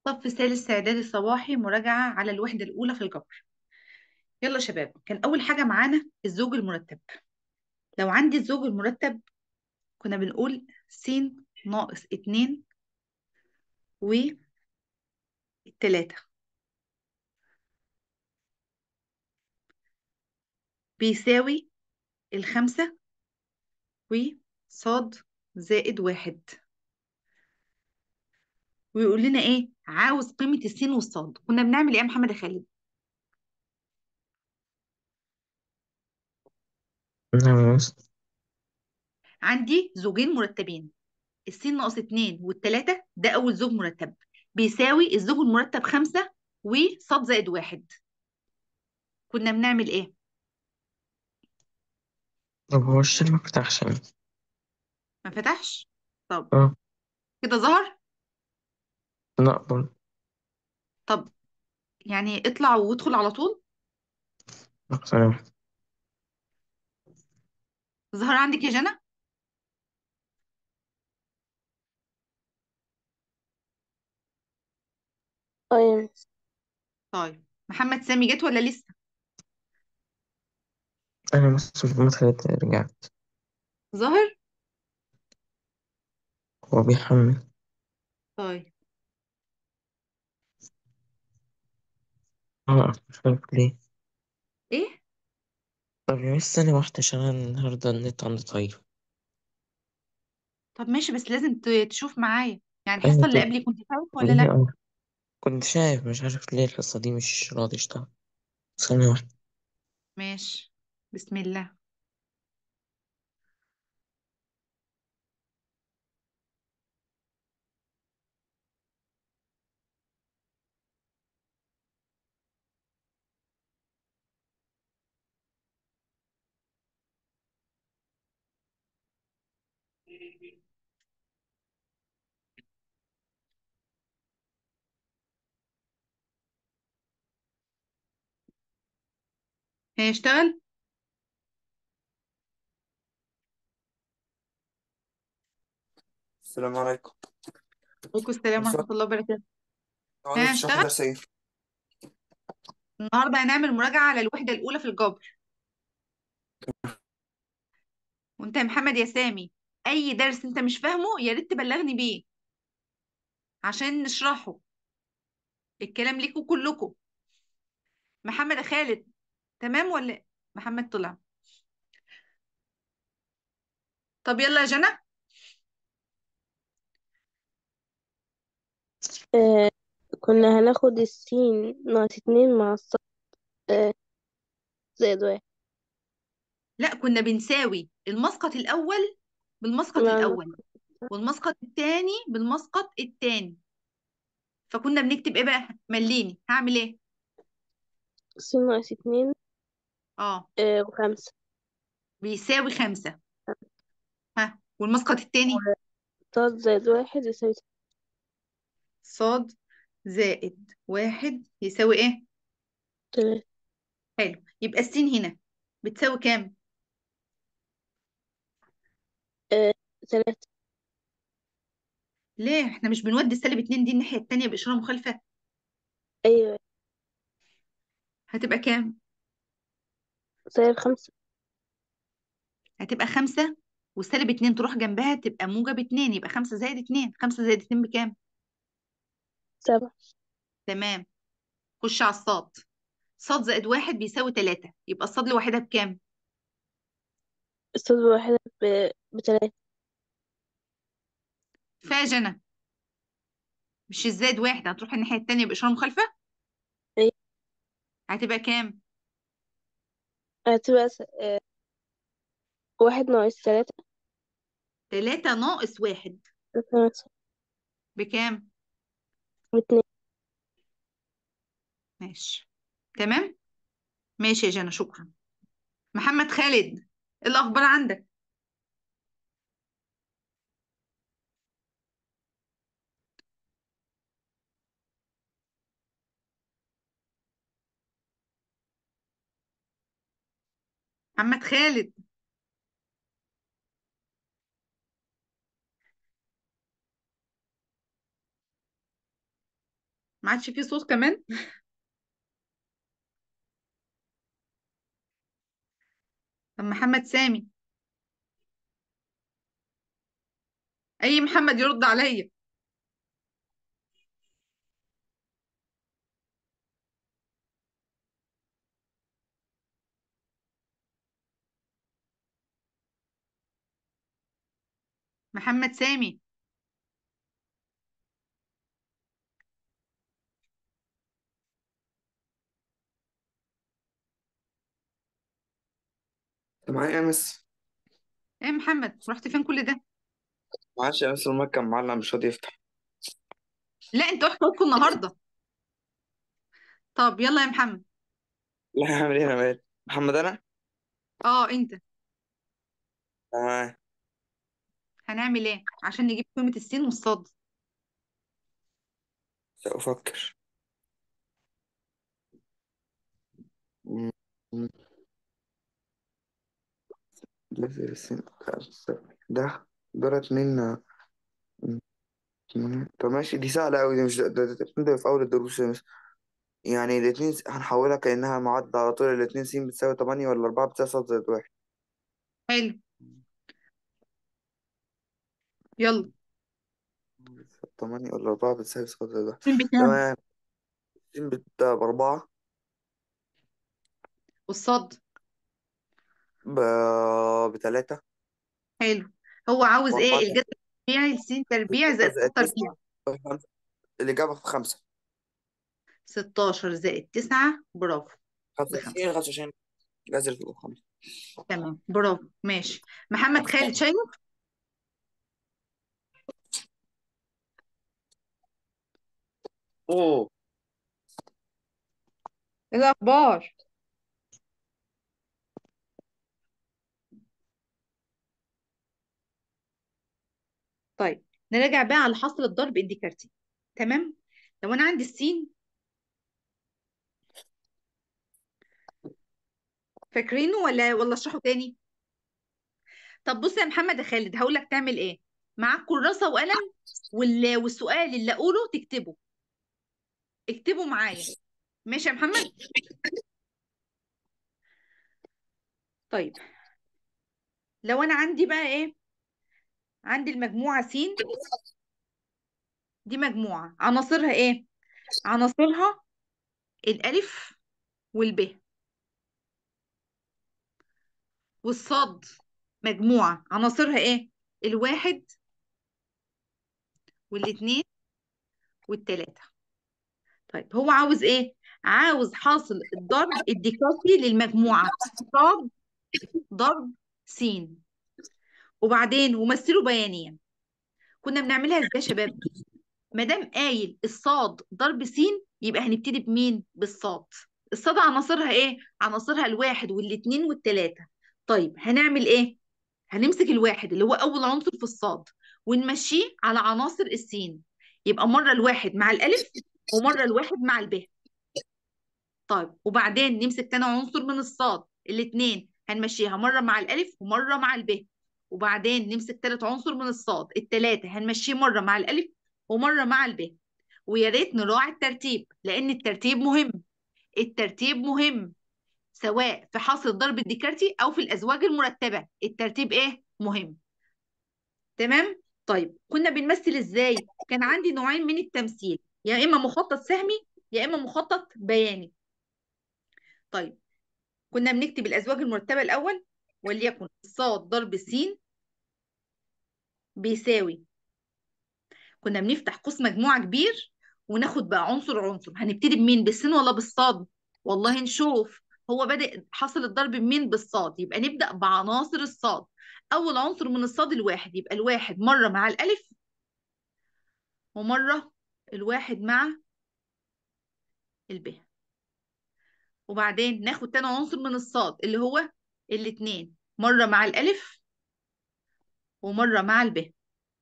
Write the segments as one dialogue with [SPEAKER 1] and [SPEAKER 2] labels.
[SPEAKER 1] صف ثالث إعدادي صباحي مراجعة على الوحدة الأولى في الجبر يلا يا شباب كان أول حاجة معانا الزوج المرتب لو عندي الزوج المرتب كنا بنقول س ناقص اتنين والتلاتة بيساوي الخمسة وصاد زائد واحد ويقول لنا ايه عاوز قيمة السين والصاد كنا بنعمل ايه يا محمد يا خالد
[SPEAKER 2] نعم بس
[SPEAKER 1] عندي زوجين مرتبين السين ناقص اتنين والتلاتة ده أول زوج مرتب بيساوي الزوج المرتب خمسة وصاد زائد واحد كنا بنعمل ايه؟
[SPEAKER 2] طب هو الشيل ما فتحش يعني
[SPEAKER 1] ما فتحش؟ طب
[SPEAKER 2] اه
[SPEAKER 1] كده ظهر؟
[SPEAKER 2] لا برضه
[SPEAKER 1] طب يعني اطلع وادخل على طول
[SPEAKER 2] ثانية
[SPEAKER 1] ظهر عندك يا جنى؟
[SPEAKER 3] اه يا مس
[SPEAKER 1] طيب محمد سامي جت ولا لسه؟
[SPEAKER 2] أنا بس ما خليت رجعت
[SPEAKER 1] ظهر؟
[SPEAKER 2] هو بيحمل
[SPEAKER 1] طيب
[SPEAKER 2] اه مش عارف ليه
[SPEAKER 1] ايه؟
[SPEAKER 2] طب يا مس ثانية واحدة عشان أنا النهاردة النت عندي ضعيف
[SPEAKER 1] طب ماشي بس لازم ت- تشوف معايا يعني الحصة
[SPEAKER 2] أيوة
[SPEAKER 1] اللي
[SPEAKER 2] طب
[SPEAKER 1] قبلي كنت شايف ولا
[SPEAKER 2] ليه
[SPEAKER 1] لا؟
[SPEAKER 2] اه كنت شايف مش عارف ليه الحصة دي مش راضي يشتغل ثانية واحدة
[SPEAKER 1] ماشي بسم الله هيشتغل؟
[SPEAKER 4] السلام عليكم
[SPEAKER 1] عليكم السلام
[SPEAKER 4] بس
[SPEAKER 1] ورحمة الله وبركاته
[SPEAKER 4] عاوز
[SPEAKER 1] ها
[SPEAKER 4] تشرح
[SPEAKER 1] اشتغل؟
[SPEAKER 4] درس ايه؟
[SPEAKER 1] النهارده هنعمل مراجعة على الوحدة الأولى في الجبر وانت يا محمد يا سامي أي درس انت مش فاهمه يا ريت تبلغني بيه عشان نشرحه الكلام ليكوا كلكم محمد يا خالد تمام ولا محمد طلع طب يلا يا جنى
[SPEAKER 3] آه كنا هناخد السين ناقص اتنين مع الصاد آه زائد واحد
[SPEAKER 1] لا كنا بنساوي المسقط الأول بالمسقط
[SPEAKER 3] مع
[SPEAKER 1] الأول والمسقط الثاني بالمسقط الثاني فكنا بنكتب ايه بقى مليني هعمل ايه
[SPEAKER 3] السين ناقص اتنين
[SPEAKER 1] اه
[SPEAKER 3] آه وخمسة
[SPEAKER 1] بيساوي خمسة ها والمسقط الثاني
[SPEAKER 3] صاد زائد واحد يساوي
[SPEAKER 1] صاد زائد واحد يساوي ايه
[SPEAKER 3] تلاتة
[SPEAKER 1] حلو يبقى السين هنا بتساوي كام
[SPEAKER 3] آه تلاتة
[SPEAKER 1] ليه احنا مش بنودي السالب اتنين دي الناحية التانية بإشارة مخالفة
[SPEAKER 3] أيوة
[SPEAKER 1] هتبقى كام
[SPEAKER 3] سالب خمسة
[SPEAKER 1] هتبقى خمسة والسالب اتنين تروح جنبها تبقى موجب اتنين يبقى خمسة زائد اتنين خمسة زائد اتنين بكام
[SPEAKER 3] سبعة
[SPEAKER 1] تمام خش على الصاد صاد زائد واحد بيساوي تلاتة يبقى الصاد لوحدها بكام
[SPEAKER 3] الصاد واحدة ب- بتلاتة
[SPEAKER 1] فيها جنى مش الزائد واحد هتروح الناحية التانية بإشارة مخالفة
[SPEAKER 3] أيوة
[SPEAKER 1] هتبقى كام
[SPEAKER 3] هتبقى س- آه واحد ناقص تلاتة
[SPEAKER 1] تلاتة ناقص واحد
[SPEAKER 3] خمسة باتنين
[SPEAKER 1] بكام ماشي تمام ماشي يا جنى شكرا محمد خالد ايه الأخبار عندك محمد خالد ما عادش فيه صوت كمان طب محمد سامي اي محمد يرد عليا محمد سامي
[SPEAKER 4] انت معايا يا مس
[SPEAKER 1] ايه يا محمد رحت فين كل ده
[SPEAKER 4] معلش يا مس المايك كان معلق مش راضي يفتح
[SPEAKER 1] لا انت رحت اوضتكم النهارده طب يلا يا محمد
[SPEAKER 4] لا هعمل ايه انا مالي محمد انا
[SPEAKER 1] اه انت
[SPEAKER 4] تمام
[SPEAKER 1] هنعمل ايه عشان نجيب قيمة السين والصاد
[SPEAKER 4] سأفكر م- م- لازم السن- ده دول اتنين م- م- طب ماشي دي سهلة أوي دي مش ده, ده, ده, ده في أول الدروس يا مس. يعني الاتنين س- هنحولها كأنها معادلة على طول الاتنين س بتساوي تمانية ولا أربعة بتساوي صاد زائد واحد
[SPEAKER 1] حلو يلا
[SPEAKER 4] تمانية ولا أربعة بتساوي صاد زائد واحد
[SPEAKER 1] السين بكام
[SPEAKER 4] تمام س بت- بأربعة
[SPEAKER 1] والصاد
[SPEAKER 4] ب... بتلاتة
[SPEAKER 1] حلو هو عاوز ايه
[SPEAKER 4] وأربعة
[SPEAKER 1] الجذر التربيعي السين تربيع زائد
[SPEAKER 4] زائد
[SPEAKER 1] صاد
[SPEAKER 4] تسعة
[SPEAKER 1] تربيع
[SPEAKER 4] خمسة الإجابة في خمسة
[SPEAKER 1] 16 زائد 9 برافو
[SPEAKER 4] خمسة
[SPEAKER 1] بخمسة
[SPEAKER 4] وعشرين خمسة وعشرين جذر في خمسة
[SPEAKER 1] تمام برافو ماشي محمد خالد شايف
[SPEAKER 4] أوه
[SPEAKER 1] ايه الاخبار طيب نراجع بقى على حاصل الضرب الديكارتي تمام لو انا عندي السين فاكرينه ولا ولا اشرحه تاني طب بص يا محمد يا خالد هقول لك تعمل ايه معاك كراسه وقلم وال... والسؤال اللي اقوله تكتبه اكتبه معايا ماشي يا محمد طيب لو انا عندي بقى ايه عندي المجموعه س دي مجموعه عناصرها ايه عناصرها الالف والب والصاد مجموعه عناصرها ايه الواحد والاثنين والتلاته طيب هو عاوز ايه عاوز حاصل الضرب الديكافي للمجموعه صاد ضرب س وبعدين ومثله بيانيا كنا بنعملها ازاي يا شباب ما دام قايل الصاد ضرب س يبقى هنبتدي بمين بالصاد الصاد عناصرها ايه عناصرها الواحد والاثنين والثلاثه طيب هنعمل ايه هنمسك الواحد اللي هو اول عنصر في الصاد ونمشيه على عناصر السين يبقى مره الواحد مع الالف ومره الواحد مع الب طيب وبعدين نمسك تاني عنصر من الصاد الاثنين هنمشيها مره مع الالف ومره مع الب وبعدين نمسك تالت عنصر من الصاد التلاتة هنمشيه مرة مع الألف ومرة مع الب ويا ريت نراعي الترتيب لأن الترتيب مهم الترتيب مهم سواء في حاصل الضرب الديكارتي أو في الأزواج المرتبة الترتيب إيه مهم تمام طيب كنا بنمثل إزاي كان عندي نوعين من التمثيل يا إما مخطط سهمي يا إما مخطط بياني طيب كنا بنكتب الأزواج المرتبة الأول وليكن صاد ضرب س بيساوي كنا بنفتح قوس مجموعة كبير وناخد بقى عنصر عنصر هنبتدي بمين بالسين ولا بالصاد والله نشوف هو بادئ حصل الضرب بمين بالصاد يبقى نبدأ بعناصر الصاد أول عنصر من الصاد الواحد يبقى الواحد مرة مع الألف ومرة الواحد مع الب وبعدين ناخد تاني عنصر من الصاد اللي هو الاتنين مرة مع الألف ومرة مع الب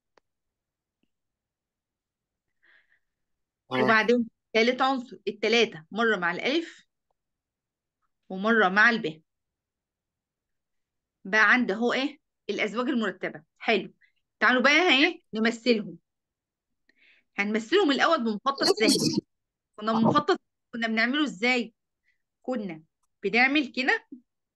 [SPEAKER 1] وبعدين تالت عنصر التلاتة مرة مع الألف ومرة مع الب بقى عندي اهو ايه الأزواج المرتبة حلو تعالوا بقى ايه نمثلهم هنمثلهم الأول بمخطط سهمي كنا مخطط كنا بنعمله ازاي كنا بنعمل كده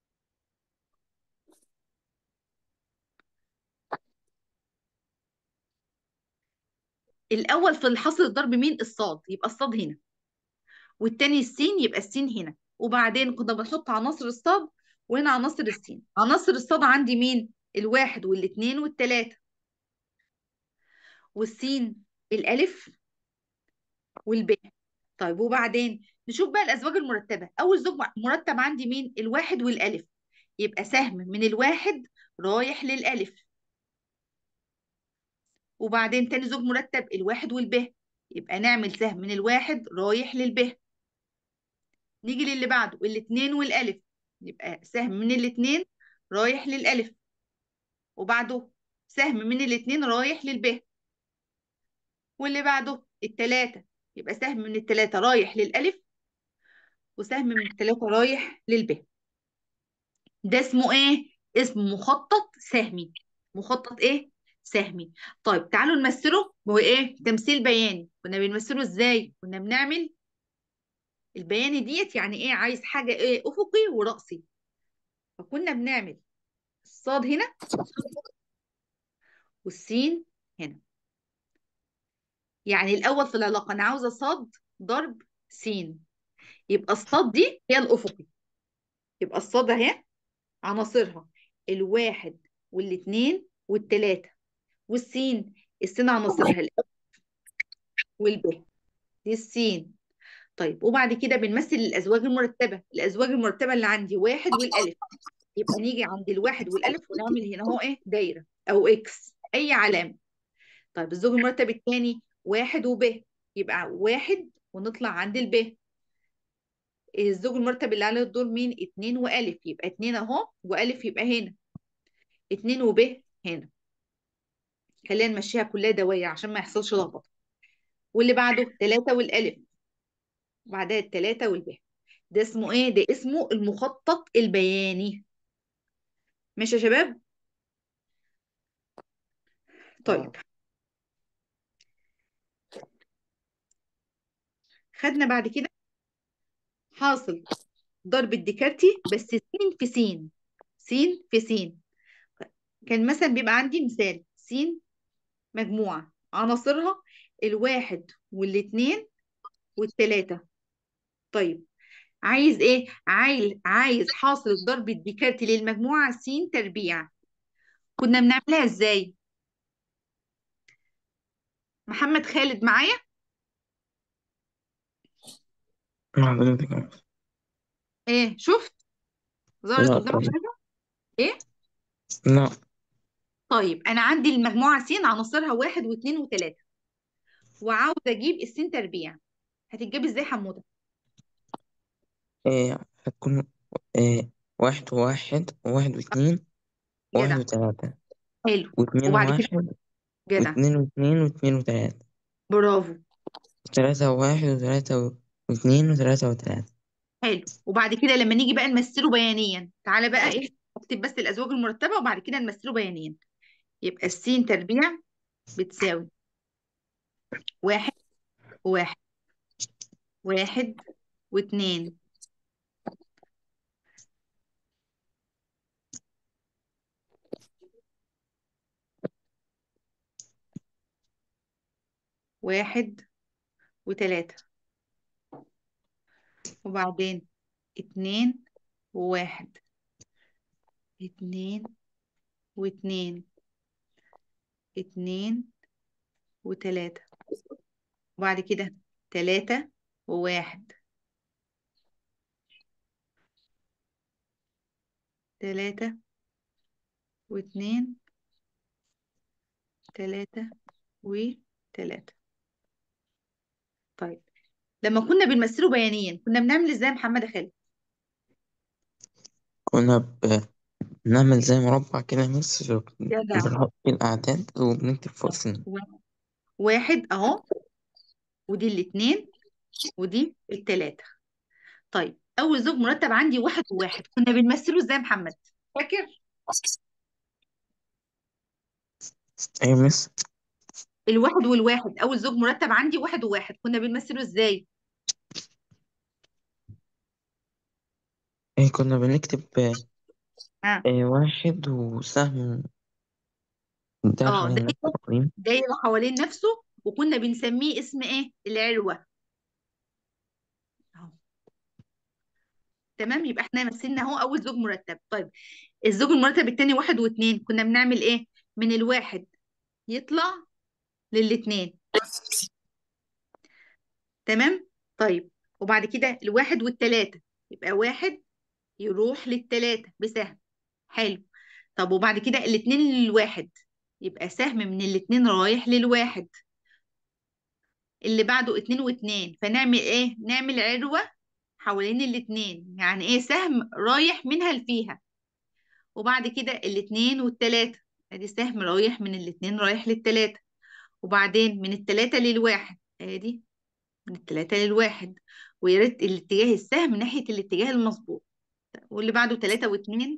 [SPEAKER 1] الاول في الحصر الضرب مين الصاد يبقى الصاد هنا والتاني السين يبقى السين هنا وبعدين كنا بنحط عناصر الصاد وهنا عناصر السين عناصر الصاد عندي مين الواحد والاثنين والتلاتة والسين الالف والب طيب وبعدين نشوف بقى الازواج المرتبه اول زوج مرتب عندي مين الواحد والالف يبقى سهم من الواحد رايح للالف وبعدين تاني زوج مرتب الواحد والب يبقى نعمل سهم من الواحد رايح للب نيجي للي بعده الاتنين والالف يبقى سهم من الاتنين رايح للالف وبعده سهم من الاتنين رايح للب واللي بعده التلاتة يبقى سهم من التلاتة رايح للألف وسهم من التلاتة رايح للب ده اسمه ايه؟ اسمه مخطط سهمي مخطط ايه؟ سهمي طيب تعالوا نمثله بايه؟ تمثيل بياني كنا بنمثله ازاي؟ كنا بنعمل البياني ديت يعني ايه عايز حاجة ايه افقي ورأسي فكنا بنعمل الصاد هنا والسين هنا يعني الاول في العلاقة انا عاوزة صاد ضرب سين يبقى الصاد دي هي الافقي يبقى الصاد اهي عناصرها الواحد والاثنين والتلاتة والسين السين عناصرها الألف والب دي السين طيب وبعد كده بنمثل الأزواج المرتبة الأزواج المرتبة اللي عندي واحد والألف يبقى نيجي عند الواحد والألف ونعمل هنا اهو ايه دايرة أو إكس أي علامة طيب الزوج المرتب الثاني واحد وب يبقى واحد ونطلع عند الب الزوج المرتب اللي عليه الدور مين اتنين وألف يبقى اتنين اهو وألف يبقى هنا اتنين وب هنا خلينا نمشيها كلها دوائر عشان ما يحصلش لخبطه واللي بعده تلاتة والألف وبعدها التلاتة والب ده اسمه ايه ده اسمه المخطط البياني ماشي يا شباب طيب
[SPEAKER 4] اه
[SPEAKER 1] خدنا بعد كده حاصل ضرب الديكارتي بس سين في سين سين في سين كان مثلا بيبقى عندي مثال سين مجموعة عناصرها الواحد والاتنين والتلاتة طيب عايز ايه عايز عايز حاصل الضرب الديكارتي للمجموعة س تربيع كنا بنعملها ازاي محمد خالد معايا
[SPEAKER 2] مع حضرتك
[SPEAKER 1] ايه شفت ظهرت
[SPEAKER 2] لا
[SPEAKER 1] قدامك
[SPEAKER 2] طبعا
[SPEAKER 1] حاجة ايه
[SPEAKER 2] لا
[SPEAKER 1] طيب انا عندي المجموعة س عناصرها واحد واثنين وثلاثة وعاوز اجيب السين تربيع هتتجاب ازاي حمودة
[SPEAKER 2] إيه هتكون إيه واحد وواحد وواحد واثنين واحد
[SPEAKER 1] جدع
[SPEAKER 2] وثلاثة
[SPEAKER 1] حلو
[SPEAKER 2] واثنين
[SPEAKER 1] وبعد كده
[SPEAKER 2] وواحد
[SPEAKER 1] جدع
[SPEAKER 2] واثنين واثنين واثنين وثلاثة
[SPEAKER 1] برافو
[SPEAKER 2] ثلاثة وواحد وثلاثة و- واثنين وثلاثة وثلاثة
[SPEAKER 1] حلو وبعد كده لما نيجي بقى نمثله بيانيا تعالى بقى ايه اكتب بس الازواج المرتبه وبعد كده نمثله بيانيا يبقى السين تربيع بتساوي واحد وواحد واحد واثنين واحد وثلاثة وبعدين اتنين وواحد اتنين واتنين اتنين وتلاتة وبعد كده تلاتة وواحد تلاتة واتنين تلاتة وتلاتة طيب لما كنا بنمثله بيانيا كنا بنعمل ازاي يا محمد يا خالد
[SPEAKER 2] كنا ب- بنعمل زي مربع كده بس
[SPEAKER 1] جدع
[SPEAKER 2] بنحط فيه الأعداد وبنكتب فوق سنين
[SPEAKER 1] واحد اهو ودي الاتنين ودي التلاتة طيب اول زوج مرتب عندي واحد وواحد كنا بنمثله ازاي يا محمد فاكر
[SPEAKER 2] أيوة مس
[SPEAKER 1] الواحد والواحد اول زوج مرتب عندي واحد وواحد كنا بنمثله ازاي
[SPEAKER 2] إيه كنا بنكتب آه،
[SPEAKER 1] ها
[SPEAKER 2] إيه واحد وسهم ده
[SPEAKER 1] اه
[SPEAKER 2] حوالين نفس
[SPEAKER 1] دايره
[SPEAKER 2] التقويم
[SPEAKER 1] دايره حوالين نفسه وكنا بنسميه اسم ايه العروه اهو تمام يبقى احنا مثلنا اهو اول زوج مرتب طيب الزوج المرتب التاني واحد واثنين كنا بنعمل ايه من الواحد يطلع للاثنين تمام طيب وبعد كده الواحد والتلاتة يبقى واحد يروح للتلاتة بسهم حلو طب وبعد كده الاتنين للواحد يبقى سهم من الاتنين رايح للواحد اللي بعده اتنين واتنين فنعمل ايه نعمل عروة حوالين الاتنين يعني ايه سهم رايح منها لفيها وبعد كده الاتنين والتلاتة ادي سهم رايح من الاتنين رايح للتلاتة وبعدين من التلاتة للواحد ادي من التلاتة للواحد ويا ريت الاتجاه السهم ناحية الاتجاه المظبوط واللي بعده تلاتة واتنين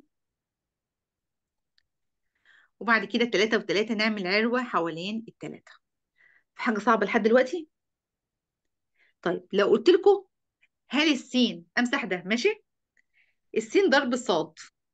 [SPEAKER 1] وبعد كده تلاتة وتلاتة نعمل عروة حوالين التلاتة في حاجة صعبة لحد دلوقتي طيب لو قلت لكم هل السين امسح ده ماشي السين ضرب الصاد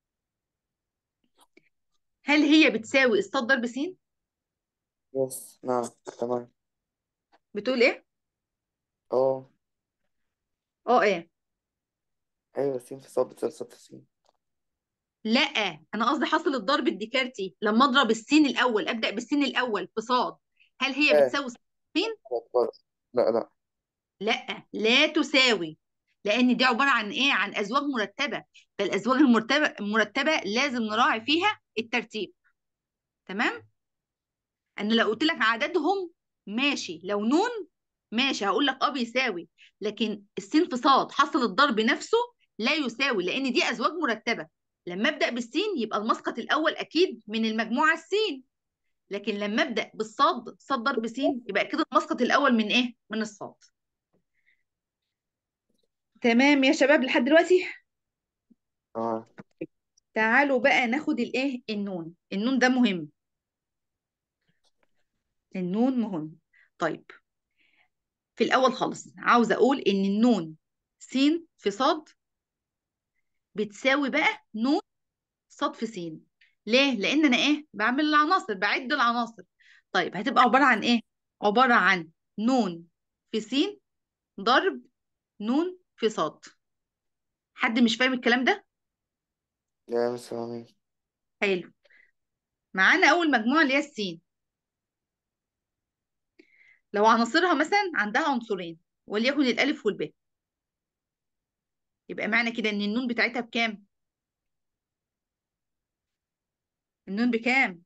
[SPEAKER 1] هل هي بتساوي الصاد ضرب سين
[SPEAKER 4] يس نعم تمام
[SPEAKER 1] بتقول ايه
[SPEAKER 4] اه
[SPEAKER 1] اه ايه
[SPEAKER 4] ايوه سين في صاد بتساوي صاد في سين
[SPEAKER 1] لا انا قصدي حاصل الضرب الديكارتي لما اضرب السين الاول ابدا بالسين الاول في صاد هل هي
[SPEAKER 4] اه
[SPEAKER 1] بتساوي سين
[SPEAKER 4] غلط غلط لا لا
[SPEAKER 1] لا لا تساوي لان دي عباره عن ايه عن ازواج مرتبه فالازواج المرتبه المرتبه لازم نراعي فيها الترتيب تمام انا لو قلت لك عددهم ماشي لو نون ماشي هقول لك اه بيساوي لكن السين في صاد حصل الضرب نفسه لا يساوي لان دي ازواج مرتبه لما ابدا بالسين يبقى المسقط الاول اكيد من المجموعه السين لكن لما ابدا بالصاد صاد ضرب سين يبقى اكيد المسقط الاول من ايه من الصاد تمام يا شباب لحد دلوقتي
[SPEAKER 4] اه
[SPEAKER 1] تعالوا بقى ناخد الايه النون النون ده مهم النون مهم طيب في الاول خالص عاوزه اقول ان النون سين في صاد بتساوي بقى نون صاد في سين ليه لان انا ايه بعمل العناصر بعد العناصر طيب هتبقى عباره عن ايه عباره عن نون في سين ضرب نون في صاد حد مش فاهم الكلام ده
[SPEAKER 4] يا مس فاهمين
[SPEAKER 1] حلو معانا اول مجموعه اللي هي السين لو عناصرها مثلا عندها عنصرين وليكن الالف والباء يبقى معنى كده ان النون بتاعتها بكام النون بكام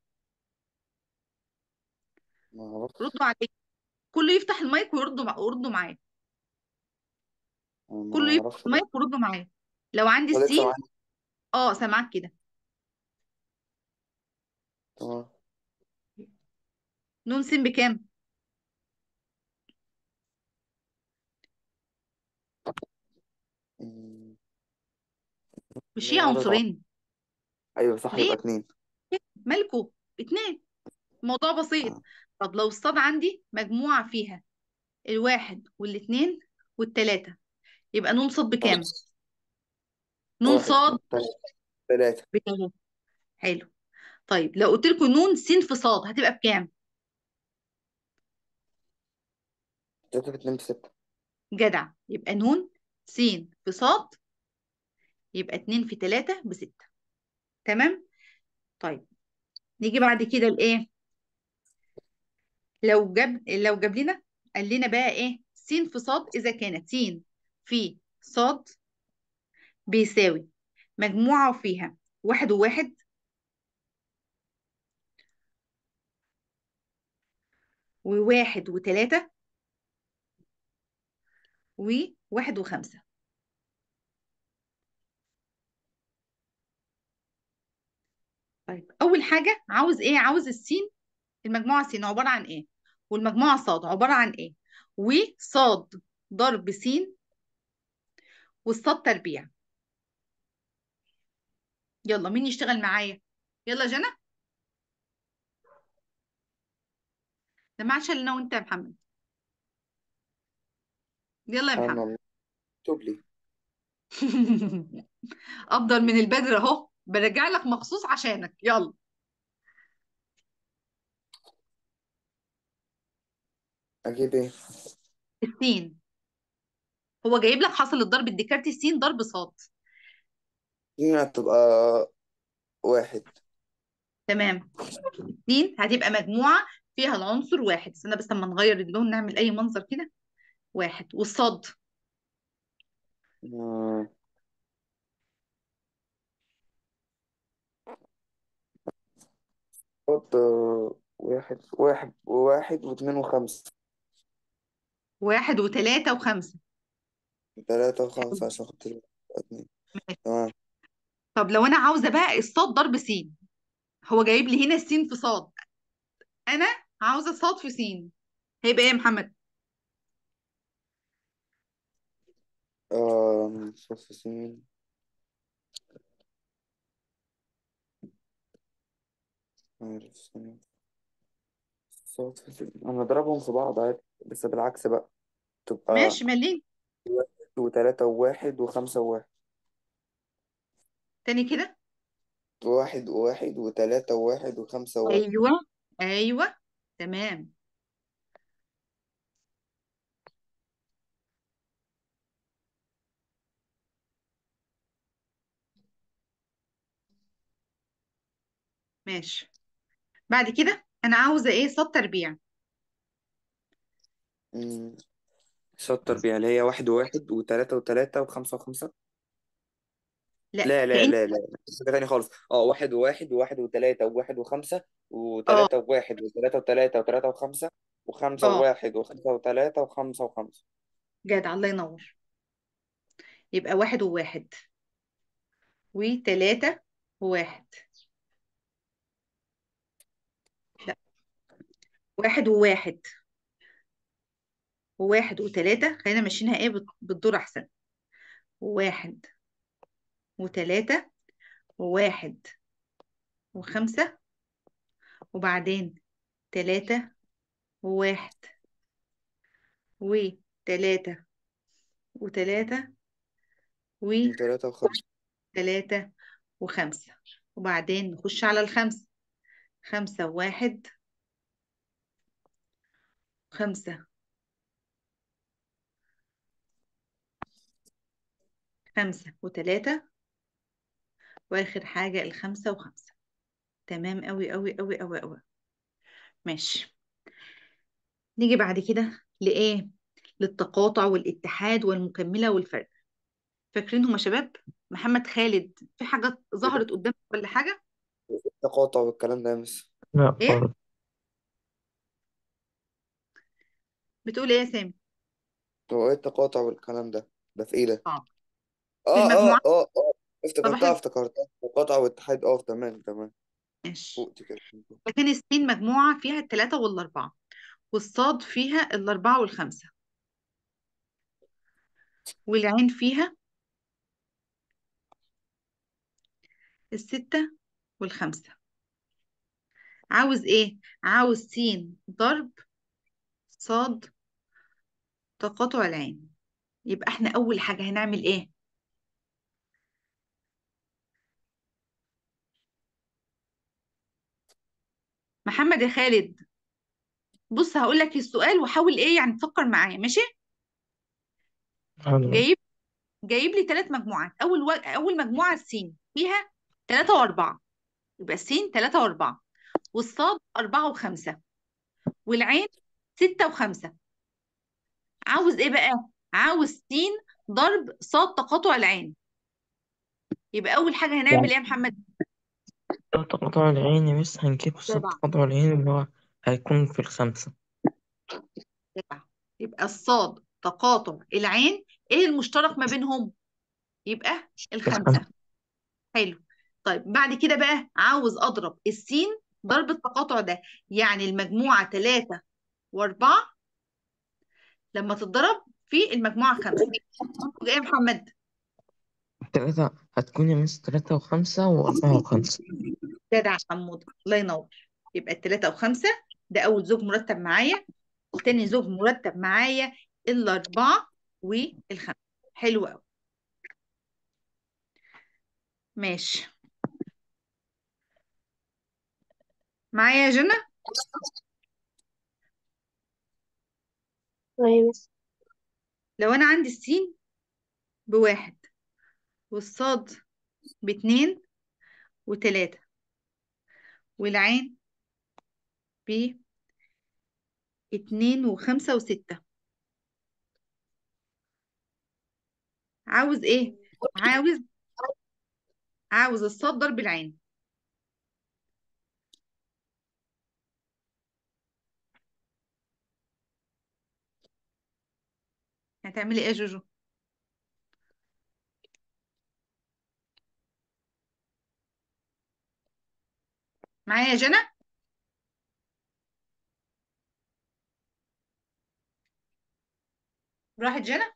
[SPEAKER 4] ما اعرفش
[SPEAKER 1] ردوا عليا كله يفتح المايك ويردوا مع... ويردوا معايا
[SPEAKER 4] ما
[SPEAKER 1] كله يفتح
[SPEAKER 4] اعرفش ده
[SPEAKER 1] المايك ويردوا معايا لو عندي
[SPEAKER 4] لسه
[SPEAKER 1] السين
[SPEAKER 4] معانا
[SPEAKER 1] اه سامعاك كده
[SPEAKER 4] تمام
[SPEAKER 1] نون سين بكام
[SPEAKER 4] أمم،
[SPEAKER 1] مش هي
[SPEAKER 4] لا لا طبعا
[SPEAKER 1] عنصرين
[SPEAKER 4] ايوه صح
[SPEAKER 1] ليه
[SPEAKER 4] يبقى اتنين
[SPEAKER 1] مالكوا اتنين موضوع بسيط
[SPEAKER 4] آه.
[SPEAKER 1] طب لو الصاد عندي مجموعة فيها الواحد والاتنين والتلاتة يبقى نون صاد بكام نون
[SPEAKER 4] واحد
[SPEAKER 1] صاد
[SPEAKER 4] تلاتة تلاتة
[SPEAKER 1] بكام حلو طيب لو قلت لكم نون سين في صاد هتبقى بكام
[SPEAKER 4] تلاتة في اتنين بستة
[SPEAKER 1] جدع يبقى نون سين في صاد يبقى اتنين في تلاتة بستة تمام طيب نيجي بعد كده لايه لو جاب لو جاب لنا قال لنا بقى ايه س في صاد اذا كانت س في صاد بيساوي مجموعة فيها واحد وواحد وواحد وتلاتة وواحد وخمسة طيب أول حاجة عاوز إيه؟ عاوز السين المجموعة سين عبارة عن إيه؟ والمجموعة صاد عبارة عن إيه؟ وصاد ضرب سين والصاد تربيع يلا مين يشتغل معايا؟ يلا جنى ده ما عادش إلا أنا وأنت يا محمد يلا يا
[SPEAKER 4] سبحان
[SPEAKER 1] محمد
[SPEAKER 4] الله اكتب لي
[SPEAKER 1] افضل من البدر اهو برجع لك مخصوص عشانك يلا
[SPEAKER 4] اجيب ايه
[SPEAKER 1] السين هو جايب لك حاصل الضرب الديكارتي السين ضرب صاد
[SPEAKER 4] دي هتبقى واحد
[SPEAKER 1] تمام السين هتبقى مجموعة فيها العنصر واحد استنى بس لما نغير اللون نعمل اي منظر كده واحد والصاد
[SPEAKER 4] آه، حط آه، واحد واحد وواحد واثنين وخمسة
[SPEAKER 1] واحد وثلاثة وخمسة
[SPEAKER 4] ثلاثة وخمسة عشان خاطر يبقى اتنين تمام
[SPEAKER 1] طب لو انا عاوزة بقى الصاد ضرب سين هو جايب لي هنا السين في صاد انا عاوزة صاد في سين هيبقى ايه يا محمد
[SPEAKER 4] آه صف سين عارف سين صف سين أنا أضربهم في بعض عادي بس بالعكس بقى تبقى
[SPEAKER 1] ماشي ملين
[SPEAKER 4] واحد وتلاتة وواحد وخمسة وواحد
[SPEAKER 1] تاني كده
[SPEAKER 4] واحد وواحد وتلاتة وواحد وخمسة وواحد
[SPEAKER 1] ايوه ايوه تمام ماشي بعد كده انا عاوزة ايه صاد تربيع
[SPEAKER 4] مم. صوت تربيع اللي هي واحد وواحد وتلاتة وتلاتة وخمسة وخمسة
[SPEAKER 1] لا
[SPEAKER 4] لا لا
[SPEAKER 1] كأن
[SPEAKER 4] لا لا حاجة تانية خالص اه واحد وواحد وواحد وتلاتة وواحد وخمسة
[SPEAKER 1] اه
[SPEAKER 4] وتلاتة وواحد وتلاتة وتلاتة وتلاتة وخمسة وخمسة
[SPEAKER 1] اه
[SPEAKER 4] وواحد وخمسة وتلاتة وخمسة وخمسة
[SPEAKER 1] جدع الله ينور يبقى واحد وواحد وتلاتة وواحد لا واحد وواحد وواحد وتلاتة خلينا ماشيينها ايه بال- بالدور احسن وواحد وتلاتة وواحد وخمسة وبعدين تلاتة وواحد وتلاتة وتلاتة
[SPEAKER 4] وتلاتة وخمسة
[SPEAKER 1] وتلاتة وخمسة وبعدين نخش على الخمسة خمسة وواحد خمسة خمسة وتلاتة وآخر حاجة الخمسة وخمسة تمام أوي أوي أوي أوي أوي ماشي نيجي بعد كده لإيه للتقاطع والاتحاد والمكملة والفرق فاكرينهم يا شباب محمد خالد في حاجة ظهرت قدامك ولا حاجة
[SPEAKER 4] التقاطع والكلام ده يا مس
[SPEAKER 2] لا
[SPEAKER 1] إيه
[SPEAKER 2] خالص
[SPEAKER 1] بتقول إيه يا سامي
[SPEAKER 4] هو ايه التقاطع والكلام ده ده في ايه ده
[SPEAKER 1] اه في
[SPEAKER 4] اه اه
[SPEAKER 1] المجموعة
[SPEAKER 4] اه اه
[SPEAKER 1] طب
[SPEAKER 4] افتكرتها
[SPEAKER 1] احنا
[SPEAKER 4] افتكرتها تقاطع واتحاد اه تمام تمام
[SPEAKER 1] ماشي
[SPEAKER 4] فوقت كده
[SPEAKER 1] فكان السين مجموعة فيها الثلاثة والأربعة والصاد فيها الأربعة والخمسة والعين فيها الستة والخمسة عاوز إيه؟ عاوز سين ضرب صاد تقاطع العين يبقى احنا أول حاجة هنعمل إيه؟ محمد يا خالد بص هقول لك السؤال وحاول إيه يعني تفكر معايا ماشي؟
[SPEAKER 2] حاضر
[SPEAKER 1] جايب جايب لي ثلاث مجموعات أول و... أول مجموعة السين فيها ثلاثة وأربعة يبقى السين ثلاثة وأربعة والصاد أربعة وخمسة والعين ستة وخمسة عاوز إيه بقى؟ عاوز سين ضرب صاد تقاطع العين يبقى أول حاجة هنعمل
[SPEAKER 2] يعني
[SPEAKER 1] إيه يا محمد؟
[SPEAKER 2] لو تقاطع العين يا مس هنجيب صوت
[SPEAKER 1] جدع
[SPEAKER 2] تقاطع العين اللي هو هيكون في الخمسة
[SPEAKER 1] جدع يبقى الصاد تقاطع العين إيه المشترك ما بينهم؟ يبقى
[SPEAKER 2] الخمسة
[SPEAKER 1] الخمسة حلو طيب بعد كده بقى عاوز أضرب السين ضرب التقاطع ده يعني المجموعة ثلاثة وأربعة لما تتضرب في المجموعة خمسة منتج إيه يا محمد؟
[SPEAKER 2] تلاتة هتكون يا مس تلاتة وخمسة وأربعة وخمسة
[SPEAKER 1] جدع حمود الله ينور يبقى التلاتة وخمسة ده أول زوج مرتب معايا وتاني زوج مرتب معايا الأربعة والخمسة حلو أوي ماشي معايا يا جنى
[SPEAKER 3] أيوة بس
[SPEAKER 1] لو انا عندي السين بواحد والصاد باتنين وتلاتة والعين باتنين وخمسة وستة عاوز ايه عاوز عاوز الصاد ضرب العين هتعملي ايه يا جوجو معايا يا جنى راحت جنى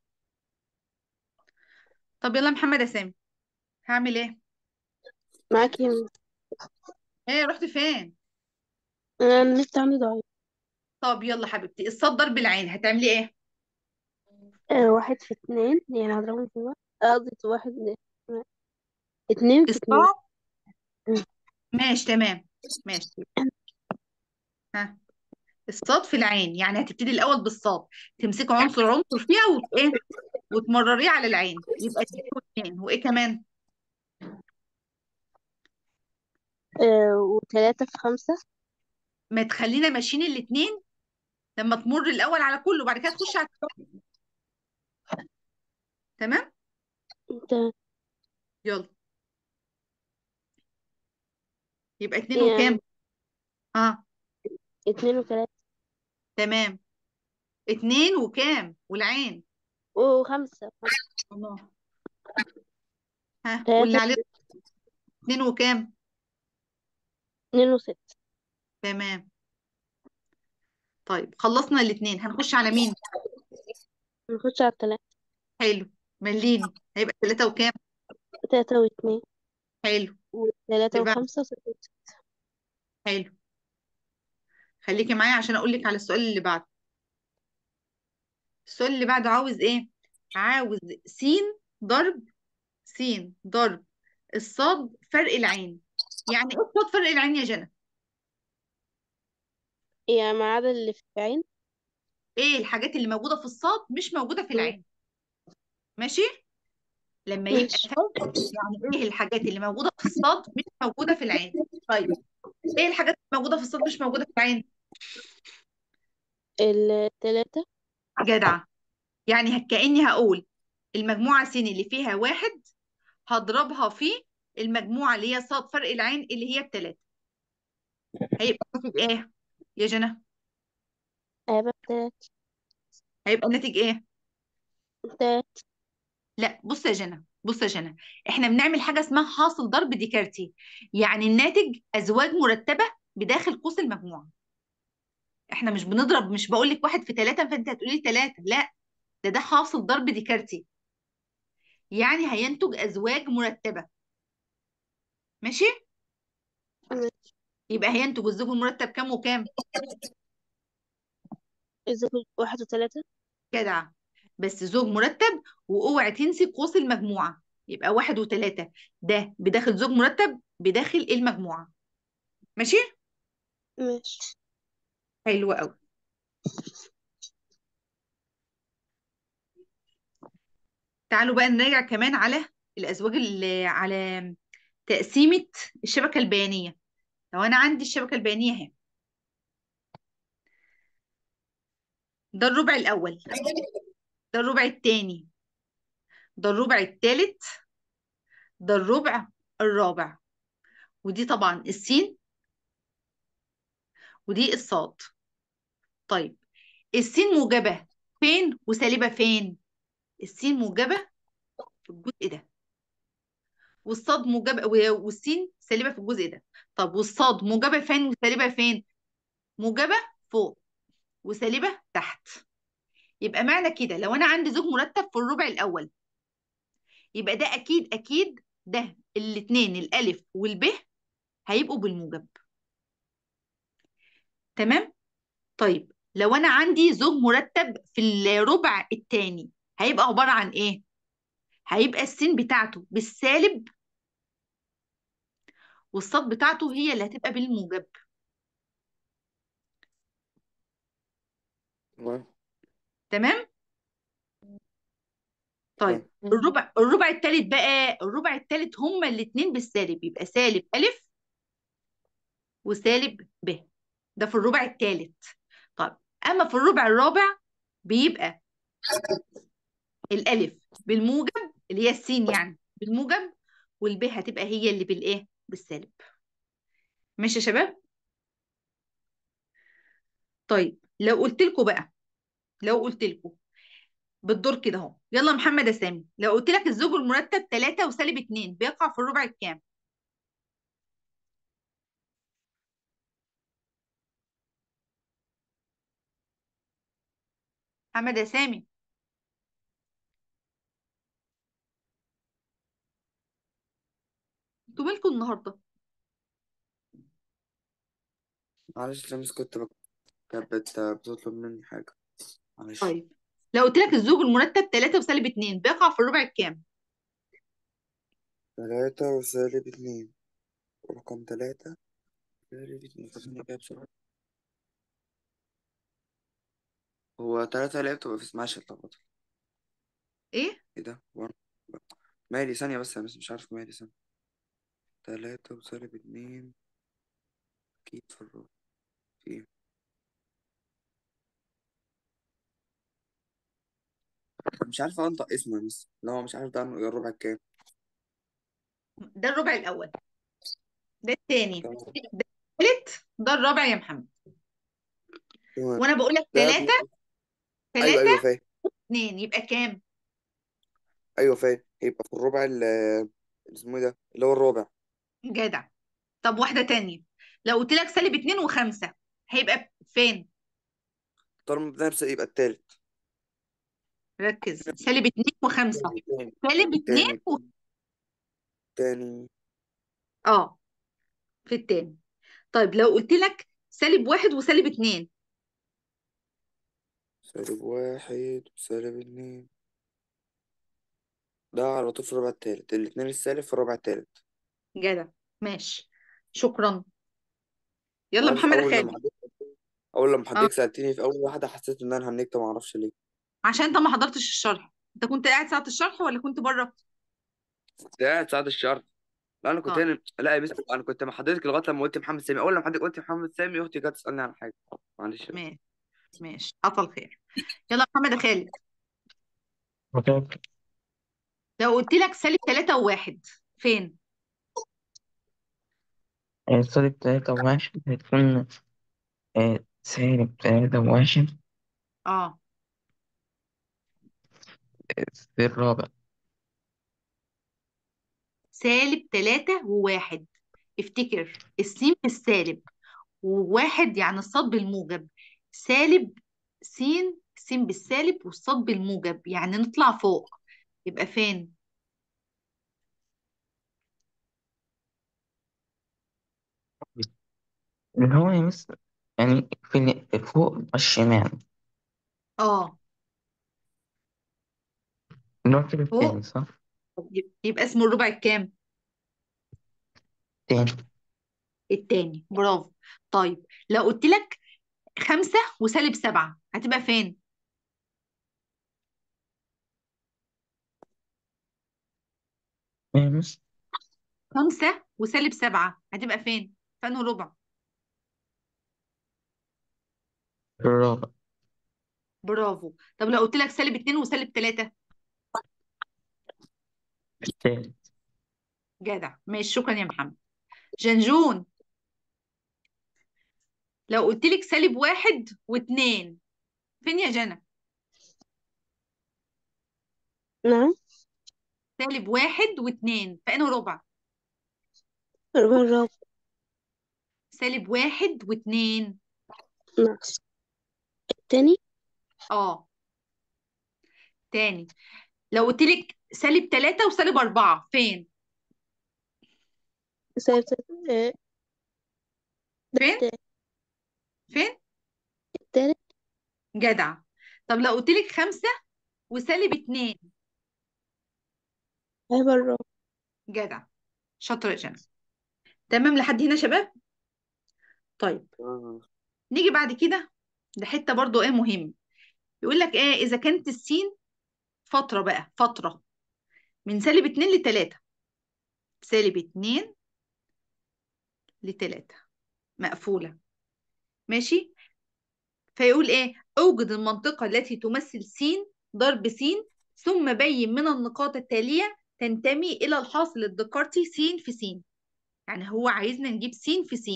[SPEAKER 1] طب يلا محمد يا سامي هعمل ايه
[SPEAKER 3] معاكي يا مس.
[SPEAKER 1] ايه رحت فين
[SPEAKER 3] أنا النت عندي ضعيف
[SPEAKER 1] طب يلا حبيبتي الصاد ضرب العين هتعملي ايه
[SPEAKER 3] آه واحد في اتنين يعني هضربهم في واحد آه، قصدي في واحد اتنين في اتنين
[SPEAKER 1] الصاد
[SPEAKER 3] مم.
[SPEAKER 1] ماشي تمام ماشي ها الصاد في العين يعني هتبتدي الاول بالصاد تمسكي عنصر عنصر فيها وايه وتمرريه على العين يبقى اتنين واتنين وايه كمان
[SPEAKER 3] آه وتلاتة في خمسة
[SPEAKER 1] ما تخلينا ماشيين الاتنين لما تمر الاول على كله وبعد كده تخش على التاني. تمام
[SPEAKER 3] تمام
[SPEAKER 1] يلا يبقى اتنين وكام
[SPEAKER 3] يعني
[SPEAKER 1] اه
[SPEAKER 3] اتنين وتلاتة
[SPEAKER 1] تمام اتنين وكام والعين
[SPEAKER 3] وخمسة
[SPEAKER 1] الله ها
[SPEAKER 3] تلاتة
[SPEAKER 1] واللي عليه
[SPEAKER 3] وستة
[SPEAKER 1] اتنين وكام
[SPEAKER 3] اتنين وستة
[SPEAKER 1] تمام طيب خلصنا الاتنين هنخش على مين
[SPEAKER 3] نخش على التلاتة
[SPEAKER 1] حلو مليني هيبقى تلاتة وكام
[SPEAKER 3] تلاتة واتنين
[SPEAKER 1] حلو
[SPEAKER 3] وتلاتة
[SPEAKER 1] اللي بعد
[SPEAKER 3] وخمسة وستة وستة
[SPEAKER 1] حلو خليكي معايا عشان اقول لك على السؤال اللي بعده السؤال اللي بعده عاوز ايه عاوز س ضرب س ضرب الصاد فرق العين يعني ايه الصاد فرق العين يا جنى
[SPEAKER 3] يعني ما عدا اللي في العين
[SPEAKER 1] ايه الحاجات اللي موجودة في الصاد مش موجودة في
[SPEAKER 3] مم.
[SPEAKER 1] العين ماشي لما يبقى
[SPEAKER 3] ماشي
[SPEAKER 1] فرق يعني ايه الحاجات اللي موجودة في الصاد مش موجودة في العين طيب ايه الحاجات اللي موجودة في الصاد مش موجودة في العين
[SPEAKER 3] التلاتة
[SPEAKER 1] جدعة يعني كأني هقول المجموعة س اللي فيها واحد هضربها في المجموعة اللي هي صاد فرق العين اللي هي التلاتة هيبقى الناتج ايه يا جنى
[SPEAKER 3] هيبقى تلاتة
[SPEAKER 1] هيبقى الناتج ايه
[SPEAKER 3] تلاتة
[SPEAKER 1] لا بص يا جنى بص يا جنى احنا بنعمل حاجة اسمها حاصل ضرب ديكارتي يعني الناتج ازواج مرتبة بداخل قوس المجموعة احنا مش بنضرب مش بقول لك واحد في ثلاثة فانت هتقولي لي ثلاثة لا ده ده حاصل ضرب ديكارتي يعني هينتج ازواج مرتبة ماشي
[SPEAKER 3] ماشي.
[SPEAKER 1] يبقى هينتج الزوج المرتب كام وكام
[SPEAKER 3] إذا كنت واحد وتلاتة
[SPEAKER 1] جدع بس زوج مرتب واوعي تنسي قوس المجموعة يبقى واحد وثلاثة ده بداخل زوج مرتب بداخل المجموعة ماشي
[SPEAKER 3] ماشي
[SPEAKER 1] حلو قوي تعالوا بقى نراجع كمان على الازواج اللي على تقسيمة الشبكة البيانية لو انا عندي الشبكة البيانية اهي ده الربع الاول ده الربع الثاني ده الربع الثالث ده الربع الرابع ودي طبعا السين ودي الصاد طيب السين موجبة فين وسالبة فين السين موجبة في الجزء ده والصاد موجبة و- والسين سالبة في الجزء ده طب والصاد موجبة فين وسالبة فين موجبة فوق وسالبة تحت يبقى معنى كده لو انا عندي زوج مرتب في الربع الاول يبقى ده اكيد اكيد ده الاتنين الالف والب هيبقوا بالموجب تمام طيب لو انا عندي زوج مرتب في الربع الثاني هيبقى عبارة عن ايه هيبقى السين بتاعته بالسالب والصاد بتاعته هي اللي هتبقى بالموجب
[SPEAKER 4] تمام
[SPEAKER 1] تمام طيب
[SPEAKER 4] تمام
[SPEAKER 1] الربع الربع الثالث بقى الربع الثالث هما الاثنين بالسالب يبقى سالب ألف وسالب ب ده في الربع الثالث طيب أما في الربع الرابع بيبقى الألف بالموجب اللي هي السين يعني بالموجب والب هتبقى هي اللي بالإيه بالسالب ماشي يا شباب طيب لو قلت لكم بقى لو قلت لكم بالدور كده اهو يلا محمد يا سامي لو قلت لك الزوج المرتب 3 وسالب 2 بيقع في الربع الكام محمد يا سامي انتوا مالكم النهارده
[SPEAKER 4] معلش لمس كنت بك... كانت بت... بتطلب مني حاجة معلش
[SPEAKER 1] طيب لو قلت لك الزوج المرتب 3 وسالب 2 بيقع في الربع الكام
[SPEAKER 4] تلاتة وسالب اتنين رقم تلاتة سالب اتنين خليني كده بسرعة هو تلاتة اللي هي بتبقى في اسمهاش اتلخبطت
[SPEAKER 1] ايه
[SPEAKER 4] ايه ده؟ هو أنا- مالي ثانية بس أنا بس مش عارف مالي ثانية تلاتة وسالب اتنين أكيد في الربع في ايه؟ مش عارف أنطق اسمه بس لا هو مش عارف ده الربع كام
[SPEAKER 1] ده الربع الاول ده الثاني
[SPEAKER 4] تمام
[SPEAKER 1] ده الثالث ده الرابع يا محمد
[SPEAKER 4] تمام
[SPEAKER 1] وانا بقول لك
[SPEAKER 4] ده
[SPEAKER 1] 3
[SPEAKER 4] أيوه
[SPEAKER 1] 3
[SPEAKER 4] أيوه فاهم
[SPEAKER 1] 2 يبقى كام
[SPEAKER 4] أيوه فاهم هيبقى في الربع ال اللي اسمه ايه ده اللي هو الرابع
[SPEAKER 1] جدع طب واحده تانية لو قلت لك سالب 2 و5 هيبقى فين
[SPEAKER 4] طالما بنفس يبقى التالت
[SPEAKER 1] ركز سالب 2 و5
[SPEAKER 4] تاني تاني
[SPEAKER 1] سالب 2
[SPEAKER 4] تاني
[SPEAKER 1] و...
[SPEAKER 4] تاني
[SPEAKER 1] اه في التاني طيب لو قلت لك سالب 1 وسالب 2
[SPEAKER 4] سالب واحد وسالب اتنين ده على طول في الربع التالت الاتنين السالب في الربع التالت
[SPEAKER 1] جدع ماشي شكرا يلا
[SPEAKER 4] عارف
[SPEAKER 1] محمد
[SPEAKER 4] أول
[SPEAKER 1] خالد
[SPEAKER 4] لما حضرتك أول لما
[SPEAKER 1] اه
[SPEAKER 4] حضرتك سألتني في أول واحدة حسيت إن أنا هنكت معرفش ليه
[SPEAKER 1] عشان انت ما حضرتش الشرح انت كنت قاعد ساعة الشرح ولا كنت بره
[SPEAKER 4] كنت قاعد ساعة الشرح لا أنا كنت
[SPEAKER 1] اه
[SPEAKER 4] هنا لا يا مستر أنا كنت مع حضرتك لغاية لما قلت محمد سامي أول لما حضرتك قلت محمد سامي أختي جت تسألني عن حاجة معلش بقى.
[SPEAKER 1] ماشي ماشي حصل خير يلا محمد يا خالد
[SPEAKER 2] وكيف
[SPEAKER 1] لو قلت لك سالب 3 وواحد فين
[SPEAKER 2] آه، سالب تلاتة وواحد هتكون آه، سالب تلاتة وواحد
[SPEAKER 1] اه
[SPEAKER 2] في الرابع
[SPEAKER 1] سالب 3 وواحد افتكر السين بالسالب وواحد يعني الصاد بالموجب سالب سين سين بالسالب والصاد بالموجب يعني نطلع فوق يبقى فين
[SPEAKER 2] اللي هو يا مستر يعني في ال- فوق على الشمال
[SPEAKER 1] اه
[SPEAKER 2] اللي هو كده
[SPEAKER 1] فوق
[SPEAKER 2] التاني صح؟
[SPEAKER 1] يبقى اسمه الربع الكام
[SPEAKER 2] تاني
[SPEAKER 1] التاني برافو طيب لو قلت لك خمسة وسالب سبعة هتبقى فين
[SPEAKER 2] يا مستر
[SPEAKER 1] خمسة وسالب سبعة هتبقى فين في انهي ربع
[SPEAKER 2] في الرابع
[SPEAKER 1] برافو طب لو قلت لك سالب اتنين وسالب تلاتة
[SPEAKER 2] التالت
[SPEAKER 1] جدع ماشي شكرا يا محمد جنجون لو قلت لك سالب واحد واتنين فين يا جنى
[SPEAKER 3] نعم
[SPEAKER 1] سالب واحد واتنين في انهي ربع
[SPEAKER 3] الربع الرابع
[SPEAKER 1] سالب واحد واتنين
[SPEAKER 3] ناقص التاني
[SPEAKER 1] اه تاني لو قلت لك سالب تلاتة وسالب أربعة فين
[SPEAKER 3] سالب تلاتة- آه، ده
[SPEAKER 1] فين
[SPEAKER 3] التاني
[SPEAKER 1] فين
[SPEAKER 3] التالت
[SPEAKER 1] جدع طب لو قلت لك خمسة وسالب اتنين
[SPEAKER 3] هيبقى الرابع
[SPEAKER 1] جدع شاطر يا جنى تمام لحد هنا يا شباب طيب
[SPEAKER 4] تمام
[SPEAKER 1] نيجي بعد كده لحته برضو ايه مهم يقول لك ايه اذا كانت السين فتره بقى فتره من سالب 2 ل 3 سالب 2 ل 3 مقفوله ماشي فيقول ايه اوجد المنطقه التي تمثل س ضرب س ثم بين من النقاط التاليه تنتمي الى الحاصل الديكارتي س في س يعني هو عايزنا نجيب س في س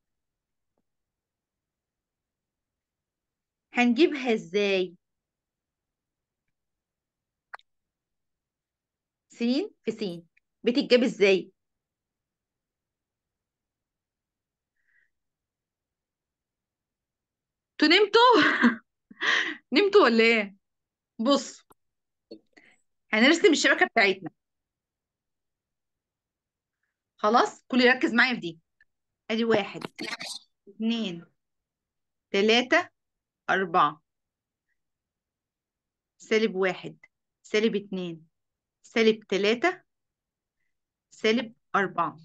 [SPEAKER 1] هنجيبها ازاي س في س بتتجاب ازاي انتوا نمتوا نمتوا ولا ايه بص هنرسم الشبكه بتاعتنا خلاص كل يركز معايا في دي ادي واحد اتنين تلاتة أربعة سالب واحد سالب اتنين سالب تلاتة سالب أربعة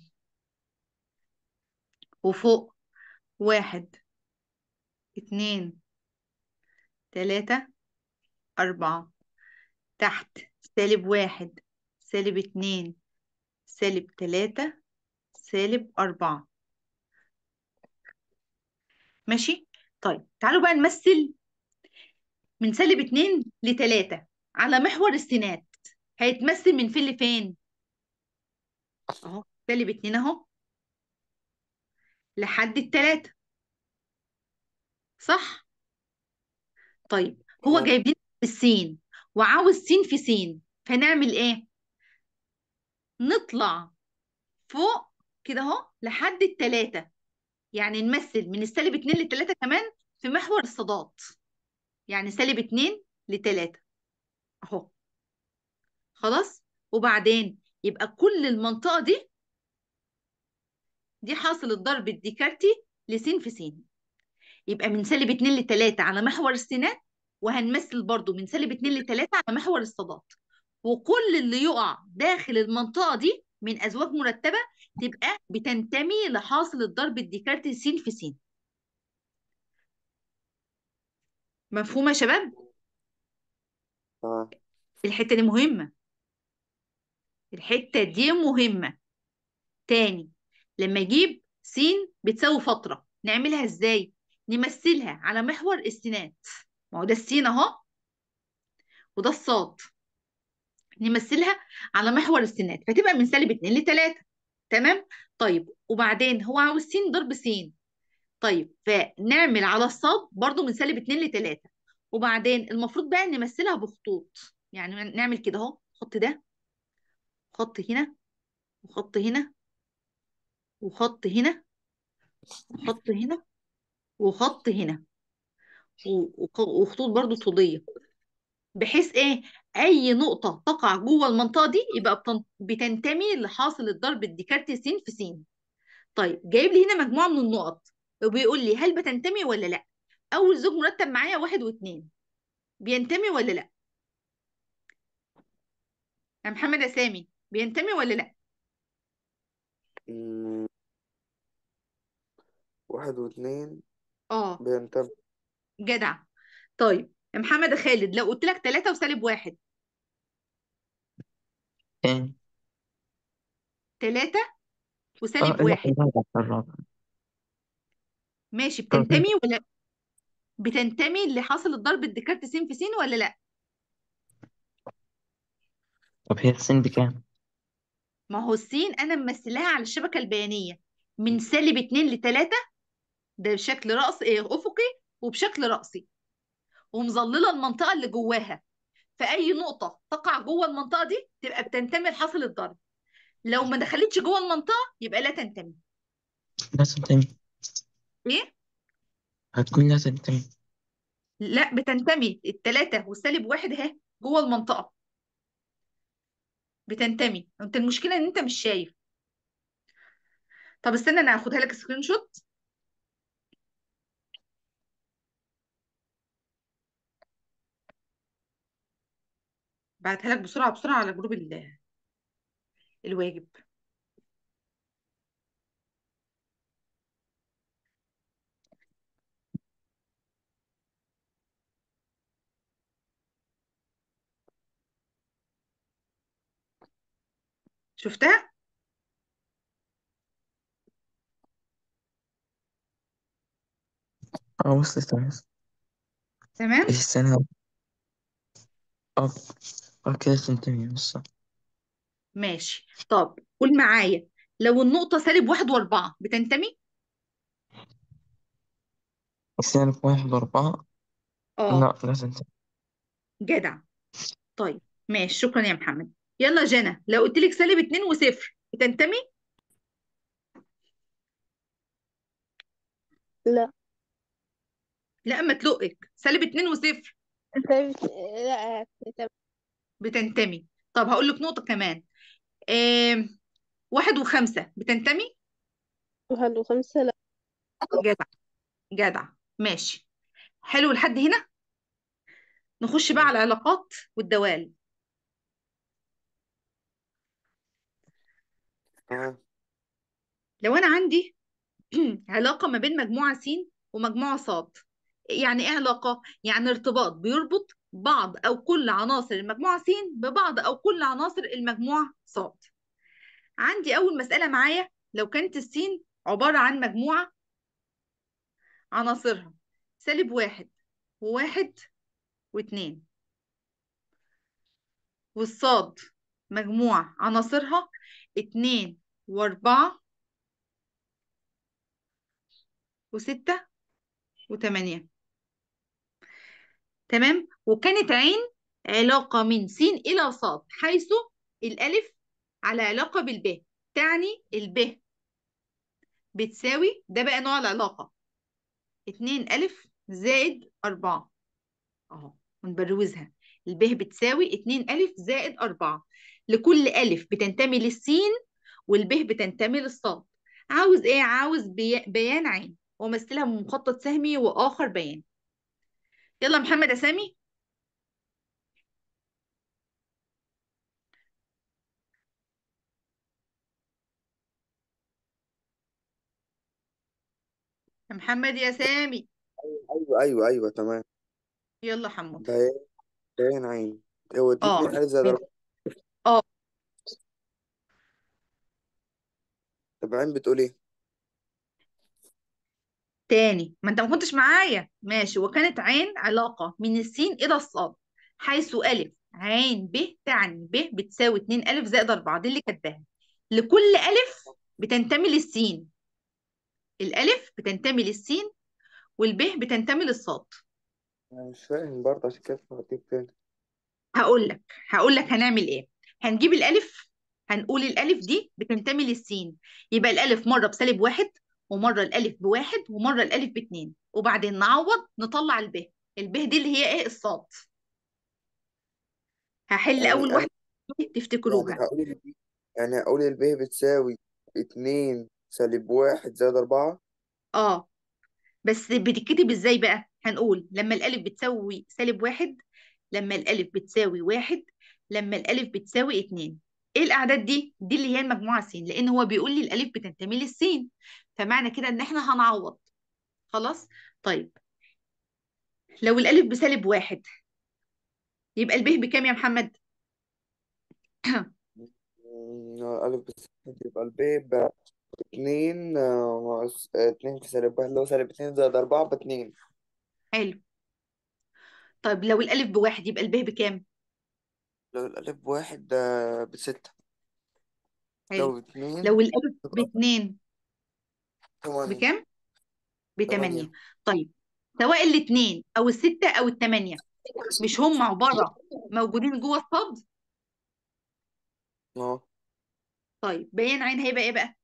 [SPEAKER 1] وفوق واحد اتنين تلاتة أربعة تحت سالب واحد سالب اتنين سالب تلاتة سالب أربعة ماشي طيب تعالوا بقى نمثل من سالب اتنين لتلاتة على محور السينات هيتمثل من فين لفين اهو سالب اتنين اهو لحد التلاتة صح طيب هو
[SPEAKER 4] تمام
[SPEAKER 1] جايب لنا السين وعاوز سين في سين فنعمل ايه نطلع فوق كده اهو لحد التلاتة يعني نمثل من السالب اتنين لتلاتة كمان في محور الصادات يعني سالب اتنين لتلاتة اهو خلاص وبعدين يبقى كل المنطقة دي دي حاصل الضرب الديكارتي لسين في سين يبقى من سالب اتنين لتلاتة على محور السينات وهنمثل برضو من سالب اتنين لتلاتة على محور الصادات وكل اللي يقع داخل المنطقة دي من أزواج مرتبة تبقى بتنتمي لحاصل الضرب الديكارتي س في س مفهومة يا شباب؟
[SPEAKER 4] تمام
[SPEAKER 1] الحتة دي مهمة الحتة دي مهمة تاني لما يجيب س بتساوي فترة نعملها ازاي؟ نمثلها على محور السينات ما هو ده السين اهو وده الصاد نمثلها على محور السينات فتبقى من سالب 2 ل 3 تمام طيب وبعدين هو عاوز س ضرب س طيب فنعمل على الصاد برضو من سالب 2 ل 3 وبعدين المفروض بقى نمثلها بخطوط يعني نعمل كده اهو خط ده خط هنا وخط هنا وخط هنا وخط هنا وخط هنا و- وق- وخطوط برضو طولية بحيث ايه اي نقطة تقع جوه المنطقة دي يبقى بتن- بتنتمي لحاصل الضرب الديكارتي س في س طيب جايب لي هنا مجموعة من النقط وبيقول لي هل بتنتمي ولا لا اول زوج مرتب معايا واحد واثنين بينتمي ولا لا يا محمد يا سامي بينتمي ولا لا
[SPEAKER 4] مم. واحد واثنين
[SPEAKER 1] اه
[SPEAKER 4] بينتمي
[SPEAKER 1] جدع طيب يا محمد يا خالد لو قلت لك 3 وسالب واحد
[SPEAKER 2] تاني
[SPEAKER 1] 3
[SPEAKER 2] اه
[SPEAKER 1] وسالب
[SPEAKER 2] لا
[SPEAKER 1] واحد
[SPEAKER 2] الرابع الرابع
[SPEAKER 1] ماشي
[SPEAKER 2] طب
[SPEAKER 1] بتنتمي ولا بتنتمي لحاصل الضرب الديكارت س في س ولا لا
[SPEAKER 2] طب هي السين بكام؟
[SPEAKER 1] ما هو السين انا ممثلاها على الشبكه البيانيه من سالب 2 ل 3 ده بشكل رأس إيه افقي وبشكل رأسي ومظلله المنطقه اللي جواها فاي نقطه تقع جوه المنطقه دي تبقى بتنتمي لحاصل الضرب لو ما دخلتش جوه المنطقه يبقى لا تنتمي
[SPEAKER 2] لا تنتمي
[SPEAKER 1] ايه
[SPEAKER 2] هتكون لا تنتمي
[SPEAKER 1] لا بتنتمي التلاتة والسالب واحد اهي جوه المنطقة بتنتمي انت المشكلة ان انت مش شايف طب استنى انا هاخدها لك سكرين شوت بعتها لك بسرعة بسرعة على جروب ال- الواجب شفتها
[SPEAKER 2] اه وصلت يا مس
[SPEAKER 1] تمام
[SPEAKER 2] السنة اه اه كده تنتهي يا مس
[SPEAKER 1] ماشي طب قول معايا لو النقطة سالب واحد وأربعة بتنتمي
[SPEAKER 2] السنة في واحد وأربعة
[SPEAKER 1] اه
[SPEAKER 2] لا لازم تنتهي
[SPEAKER 1] جدع طيب ماشي شكرا يا محمد يلا جنى لو قلت لك سالب اتنين وصفر بتنتمي
[SPEAKER 3] لا
[SPEAKER 1] لا ما تلقك سالب اتنين وصفر
[SPEAKER 3] سالب لا تمام.
[SPEAKER 1] بتنتمي طب هقول لك نقطة كمان آه واحد وخمسة بتنتمي
[SPEAKER 3] واحد وخمسة لا
[SPEAKER 1] جدع جدع ماشي حلو لحد هنا نخش بقى على العلاقات والدوال
[SPEAKER 4] تمام
[SPEAKER 1] لو أنا عندي علاقة ما بين مجموعة س ومجموعة ص يعني ايه علاقة؟ يعني ارتباط بيربط بعض أو كل عناصر المجموعة س ببعض أو كل عناصر المجموعة ص عندي أول مسألة معايا لو كانت السين عبارة عن مجموعة عناصرها سالب واحد وواحد واتنين والصاد مجموعة عناصرها اتنين وأربعة وستة وتمانية تمام وكانت عين علاقة من س إلى ص حيث الألف على علاقة بالب تعني الب بتساوي ده بقى نوع العلاقة اتنين ألف زائد أربعة أهو ونبروزها الب بتساوي اتنين ألف زائد أربعة لكل ألف بتنتمي للسين والب بتنتمي للصاد عاوز إيه؟ عاوز بي... بيان عين ومثلها بمخطط سهمي وآخر بيان يلا محمد أسامي يا محمد يا سامي
[SPEAKER 4] ايوه ايوه ايوه تمام
[SPEAKER 1] يلا حمود
[SPEAKER 4] بيان بيان عين هو دي
[SPEAKER 1] اه
[SPEAKER 4] اتنين ألف زائد أربعة
[SPEAKER 1] اه
[SPEAKER 4] طب عين بتقول ايه؟
[SPEAKER 1] تاني ما انت ما كنتش معايا ماشي وكانت عين علاقة من السين إلى الصاد حيث ألف عين ب تعني ب بتساوي 2 ألف زائد 4 دي اللي كاتباها لكل ألف بتنتمي للسين الألف بتنتمي للسين والب بتنتمي للصاد
[SPEAKER 4] أنا مش فاهم برضه عشان كده هديك تاني
[SPEAKER 1] هقول لك هقول لك هنعمل ايه هنجيب الألف هنقول الألف دي بتنتمي للسين يبقى الألف مرة بسالب واحد ومرة الألف بواحد ومرة الألف باتنين وبعدين نعوض نطلع الب الب دي اللي هي ايه الصاد هحل
[SPEAKER 4] يعني
[SPEAKER 1] أول
[SPEAKER 4] أنا
[SPEAKER 1] واحدة
[SPEAKER 4] يعني
[SPEAKER 1] تفتكروها
[SPEAKER 4] هقول ال- يعني هقول الب بتساوي اتنين سالب واحد زائد أربعة
[SPEAKER 1] اه بس بتتكتب ازاي بقى هنقول لما الألف بتساوي سالب واحد لما الألف بتساوي واحد لما الألف بتساوي اتنين ايه الأعداد دي؟ دي اللي هي المجموعة س لأن هو بيقول لي الألف بتنتمي للسين فمعنى كده إن احنا هنعوض خلاص طيب لو الألف بسالب واحد يبقى الب بكام يا محمد؟
[SPEAKER 4] مم، ألف بس يبقى الب باتنين آه، ناقص آه، اتنين في سالب واحد اللي هو سالب اتنين زائد أربعة باتنين
[SPEAKER 1] حلو طيب لو الألف بواحد يبقى الب بكام؟
[SPEAKER 4] لو الألف بواحد آه، بستة
[SPEAKER 1] حلو
[SPEAKER 4] لو اتنين
[SPEAKER 1] لو الألف
[SPEAKER 4] تبقى
[SPEAKER 1] باتنين
[SPEAKER 4] تمانية
[SPEAKER 1] بكام؟ بتمانية
[SPEAKER 4] تمانية
[SPEAKER 1] طيب سواء الاتنين أو الستة أو التمانية مش هم عبارة موجودين جوه الصاد
[SPEAKER 4] اه
[SPEAKER 1] طيب بيان عين هيبقى ايه بقى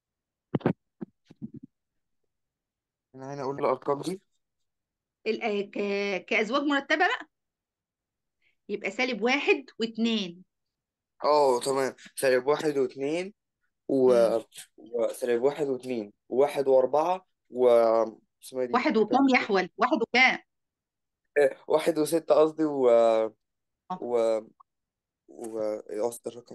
[SPEAKER 4] أنا هنا أقول الأرقام دي
[SPEAKER 1] ال- آه، ك- كأزواج مرتبة بقى يبقى سالب واحد واتنين
[SPEAKER 4] اه تمام سالب واحد واتنين و...
[SPEAKER 1] مم.
[SPEAKER 4] وسالب واحد واتنين وواحد وأربعة و اسمها دي
[SPEAKER 1] واحد وكام
[SPEAKER 4] كام
[SPEAKER 1] يحول واحد وكام
[SPEAKER 4] آه، واحد وستة قصدي و
[SPEAKER 1] آه،
[SPEAKER 4] و و إيه قصدي الرقم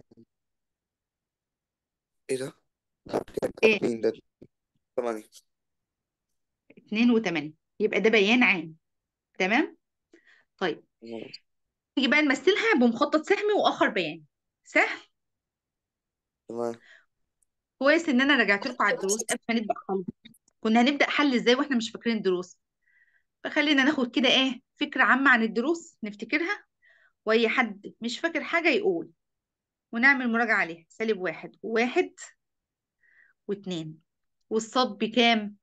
[SPEAKER 4] ايه ده؟
[SPEAKER 1] ايه
[SPEAKER 4] مين ده؟ تمانية
[SPEAKER 1] اتنين وتمانية يبقى ده بيان عام تمام طيب نيجي بقى نمثلها بمخطط سهمي وآخر بيان سهل
[SPEAKER 4] تمام
[SPEAKER 1] كويس ان انا رجعت لكم على الدروس قبل ما نبدا حل كنا هنبدا حل ازاي واحنا مش فاكرين الدروس فخلينا ناخد كده ايه فكره عامه عن الدروس نفتكرها واي حد مش فاكر حاجه يقول ونعمل مراجعه عليها سالب واحد وواحد واتنين والصاد بكام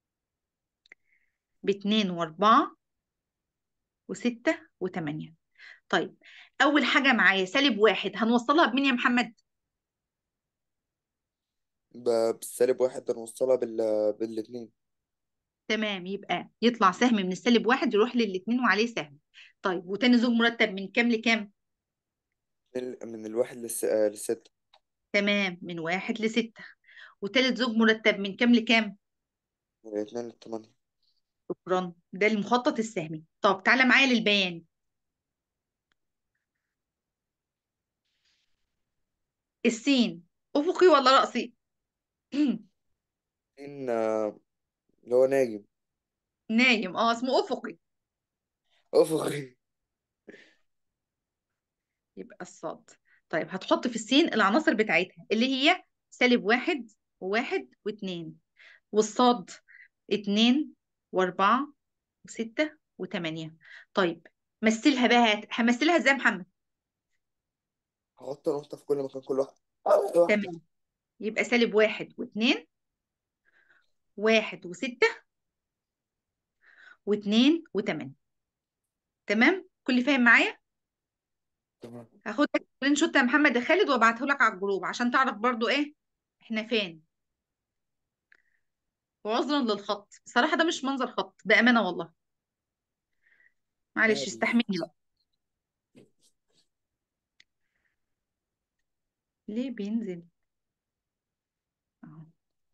[SPEAKER 1] باتنين واربعة وستة وتمانية طيب أول حاجة معايا سالب واحد هنوصلها بمين يا محمد؟
[SPEAKER 4] ب- بالسالب واحد هنوصلها بال... بالاتنين
[SPEAKER 1] تمام يبقى يطلع سهم من السالب واحد يروح للاتنين وعليه سهم طيب وتاني زوج مرتب من كام لكام؟
[SPEAKER 4] من, ال... من الواحد للس... آه، للستة
[SPEAKER 1] تمام من واحد لستة وتالت زوج مرتب من كام لكام؟
[SPEAKER 4] من الاتنين للتمانية
[SPEAKER 1] شكرا ده المخطط السهمي طب تعالى معايا للبيان السين أفقي ولا رأسي؟
[SPEAKER 4] إن آه، اللي هو نايم
[SPEAKER 1] نايم اه اسمه أفقي
[SPEAKER 4] أفقي
[SPEAKER 1] يبقى الصاد طيب هتحط في السين العناصر بتاعتها اللي هي سالب واحد وواحد واتنين والصاد اتنين واربعة وستة وتمانية طيب مثلها بقى هت- همثلها ازاي يا محمد
[SPEAKER 4] هحط نقطة في كل مكان كل واحد واحدة
[SPEAKER 1] تمام يبقى سالب واحد واتنين واحد وستة واتنين وتمانية تمام كل فاهم معايا
[SPEAKER 4] تمام
[SPEAKER 1] هاخد لك سكرين شوت يا محمد يا خالد وابعته لك على الجروب عشان تعرف برضو ايه احنا فين وعذرا للخط بصراحة ده مش منظر خط بأمانة والله معلش
[SPEAKER 4] عادي
[SPEAKER 1] استحملني بقى ليه بينزل اهو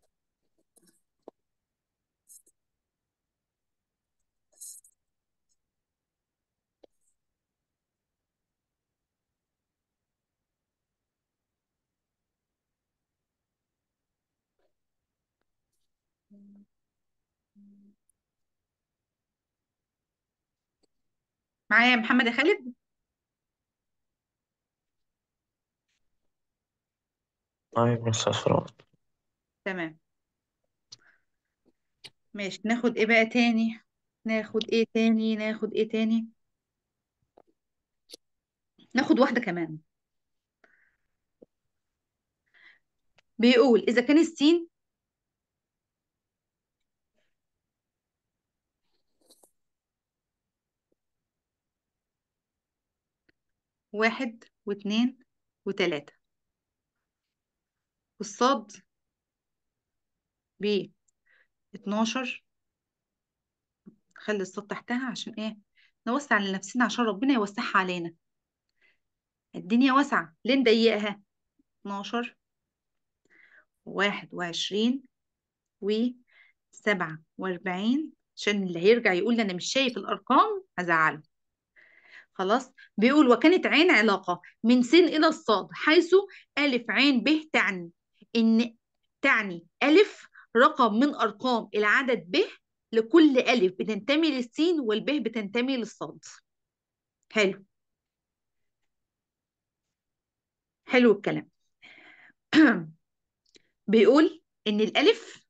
[SPEAKER 1] معايا يا محمد يا خالد
[SPEAKER 2] طيب يا أستاذ فراس
[SPEAKER 1] تمام ماشي ناخد ايه بقى تاني ناخد ايه تاني ناخد ايه تاني ناخد واحدة كمان بيقول إذا كان السين واحد واثنين وتلاتة والصاد ب 12 خلي الصاد تحتها عشان ايه نوسع لنفسنا عشان ربنا يوسعها علينا الدنيا واسعة ليه نضيقها 12 واحد وعشرين وسبعة وأربعين عشان اللي هيرجع يقول لي أنا مش شايف الأرقام هزعله خلاص بيقول وكانت عين علاقة من س إلى الصاد حيث ألف عين ب تعني إن تعني ألف رقم من أرقام العدد ب لكل ألف بتنتمي للسين والب بتنتمي للصاد حلو حلو الكلام بيقول إن الألف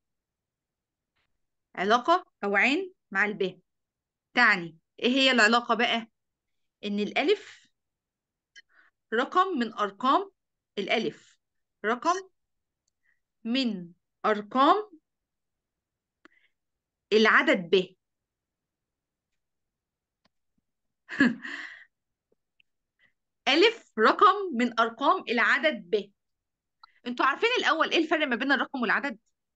[SPEAKER 1] علاقة أو عين مع الب تعني إيه هي العلاقة بقى؟ إن الألف رقم من أرقام الألف رقم من أرقام العدد ب ألف رقم من أرقام العدد ب انتوا عارفين الأول إيه الفرق ما بين الرقم والعدد؟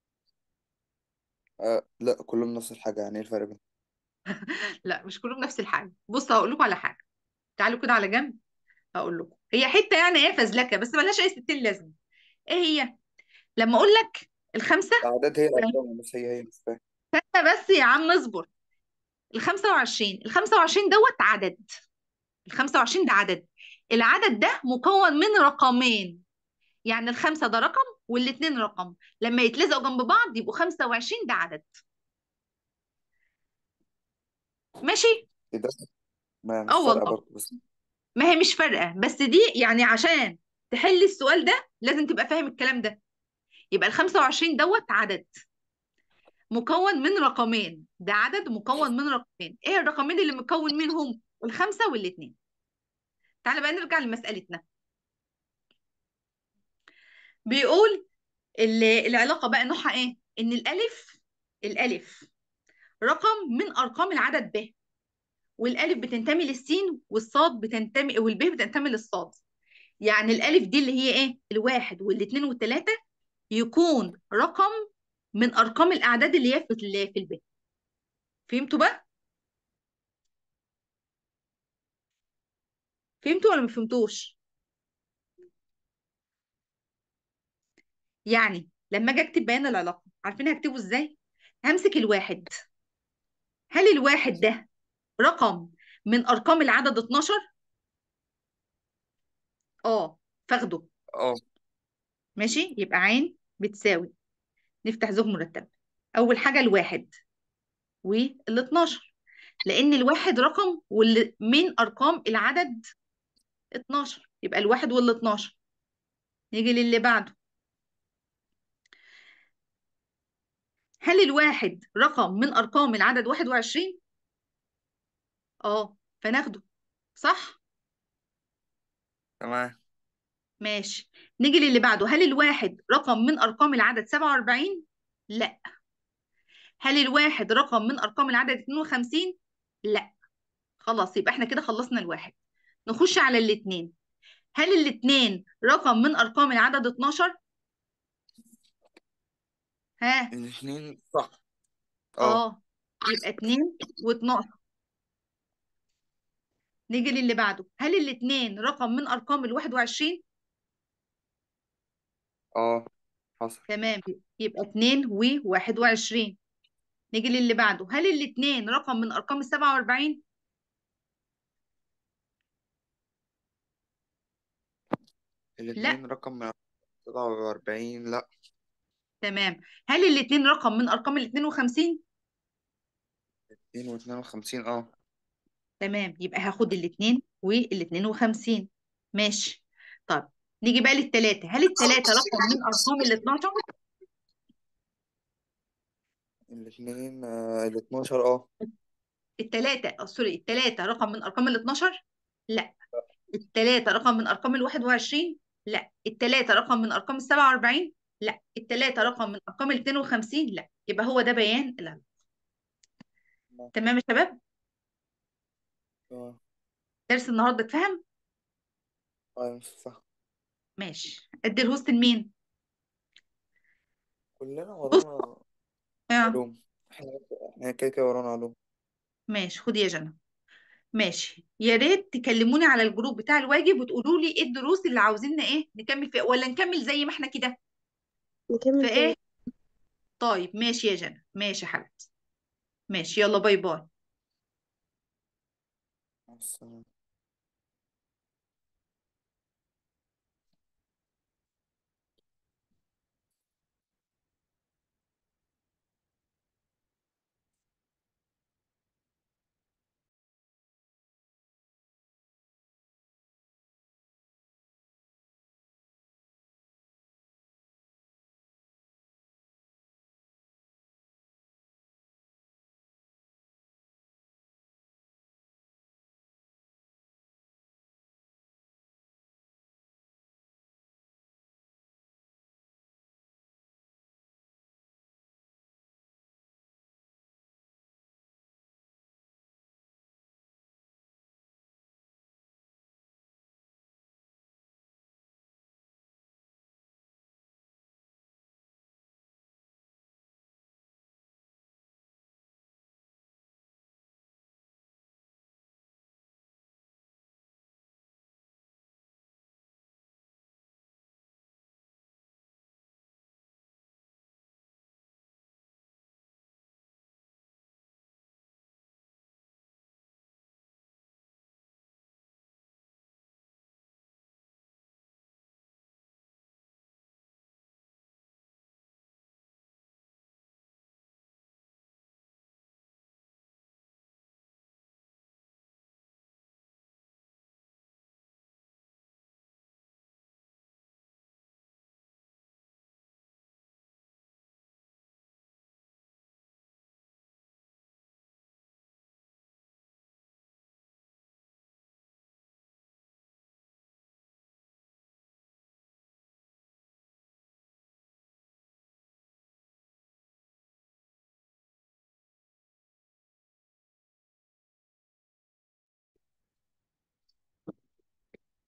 [SPEAKER 4] آه لا كلهم نفس الحاجة يعني ايه الفرق بينهم
[SPEAKER 1] لا مش كلهم نفس الحاجة بصوا هقول لكم على حاجة تعالوا كده على جنب هقول لكم هي حتة يعني ايه فزلكة بس ملهاش أي ستين لازمة ايه هي؟ لما أقول لك الخمسة
[SPEAKER 4] الأعداد هي الأرقام بس هي هي مش فاهم
[SPEAKER 1] استنى بس يا عم اصبر ال 25 ال 25 دوت عدد ال 25 ده عدد العدد ده مكون من رقمين يعني الخمسة ده رقم والاتنين رقم لما يتلزقوا جنب بعض يبقوا 25 ده عدد ماشي
[SPEAKER 4] إيه ده ما مش
[SPEAKER 1] اه
[SPEAKER 4] فارقة
[SPEAKER 1] والله
[SPEAKER 4] برضه بس
[SPEAKER 1] ما هي مش فارقة بس دي يعني عشان تحل السؤال ده لازم تبقى فاهم الكلام ده يبقى ال 25 دوت عدد مكون من رقمين ده عدد مكون من رقمين ايه الرقمين اللي مكون منهم الخمسة والاثنين تعالى بقى نرجع لمسألتنا بيقول ال- العلاقة بقى نوعها ايه ان الالف الالف رقم من ارقام العدد ب والالف بتنتمي للسين والصاد بتنتمي والب بتنتمي للصاد يعني الالف دي اللي هي ايه الواحد والاثنين والثلاثة يكون رقم من ارقام الاعداد اللي هي في ال- في الب فهمتوا بقى فهمتوا ولا ما فهمتوش يعني لما اجي اكتب بيان العلاقه عارفين هكتبه ازاي همسك الواحد هل الواحد ده رقم من ارقام العدد 12 اه فاخده
[SPEAKER 4] اه
[SPEAKER 1] ماشي يبقى عين بتساوي نفتح زوج مرتب اول حاجه الواحد وال 12 لان الواحد رقم واللي من ارقام العدد 12 يبقى الواحد وال 12 نيجي للي بعده هل الواحد رقم من ارقام العدد 21 اه فناخده صح
[SPEAKER 4] تمام
[SPEAKER 1] ماشي نيجي للي بعده هل الواحد رقم من ارقام العدد 47 لا هل الواحد رقم من ارقام العدد 52 لا خلاص يبقى احنا كده خلصنا الواحد نخش على الاثنين هل الاثنين رقم من ارقام العدد 12 ها
[SPEAKER 4] الاثنين صح اه
[SPEAKER 1] اه يبقى 2 و12 نيجي للي بعده هل الاثنين رقم من ارقام ال 21
[SPEAKER 4] اه حصل
[SPEAKER 1] تمام يبقى 2 و21 نيجي للي بعده هل الاثنين رقم من ارقام ال 47 لا
[SPEAKER 4] الاثنين رقم من 47 لا
[SPEAKER 1] تمام هل الاثنين رقم من ارقام ال 52
[SPEAKER 4] 252 اه
[SPEAKER 1] تمام يبقى هاخد الاثنين وال 52 ماشي طب نيجي بقى للثلاثه هل الثلاثه رقم من ارقام ال 12
[SPEAKER 4] الاثنين آه ال 12 اه
[SPEAKER 1] الثلاثه اه سوري الثلاثه رقم من ارقام ال 12 لا الثلاثه رقم من ارقام ال 21 لا الثلاثه رقم من ارقام ال 47 لا الثلاثه رقم من ارقام ال 52 لا يبقى هو ده بيان العدد تمام يا شباب
[SPEAKER 4] اه
[SPEAKER 1] درس النهارده اتفهم
[SPEAKER 4] ايوه صح
[SPEAKER 1] ماشي ادي الهوست لمين
[SPEAKER 4] كلنا
[SPEAKER 1] بص
[SPEAKER 4] ورانا
[SPEAKER 1] اه
[SPEAKER 4] علوم احنا احنا كده كده ورانا علوم
[SPEAKER 1] ماشي خد يا جنى ماشي يا ريت تكلموني على الجروب بتاع الواجب وتقولوا لي ايه الدروس اللي عاوزيننا ايه نكمل فيها ولا نكمل زي ما احنا كده
[SPEAKER 3] نكمل
[SPEAKER 1] فايه
[SPEAKER 3] زي
[SPEAKER 1] طيب ماشي يا جنى ماشي يا حبيبتي ماشي يلا باي باي
[SPEAKER 4] مع السلامة.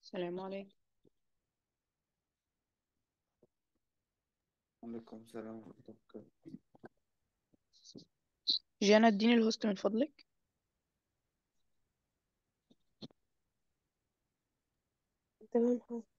[SPEAKER 5] السلام عليكم
[SPEAKER 4] عليكم السلام ورحمة الله وبركاته
[SPEAKER 5] جانا اديني الهوست من فضلك
[SPEAKER 3] تمام حاضر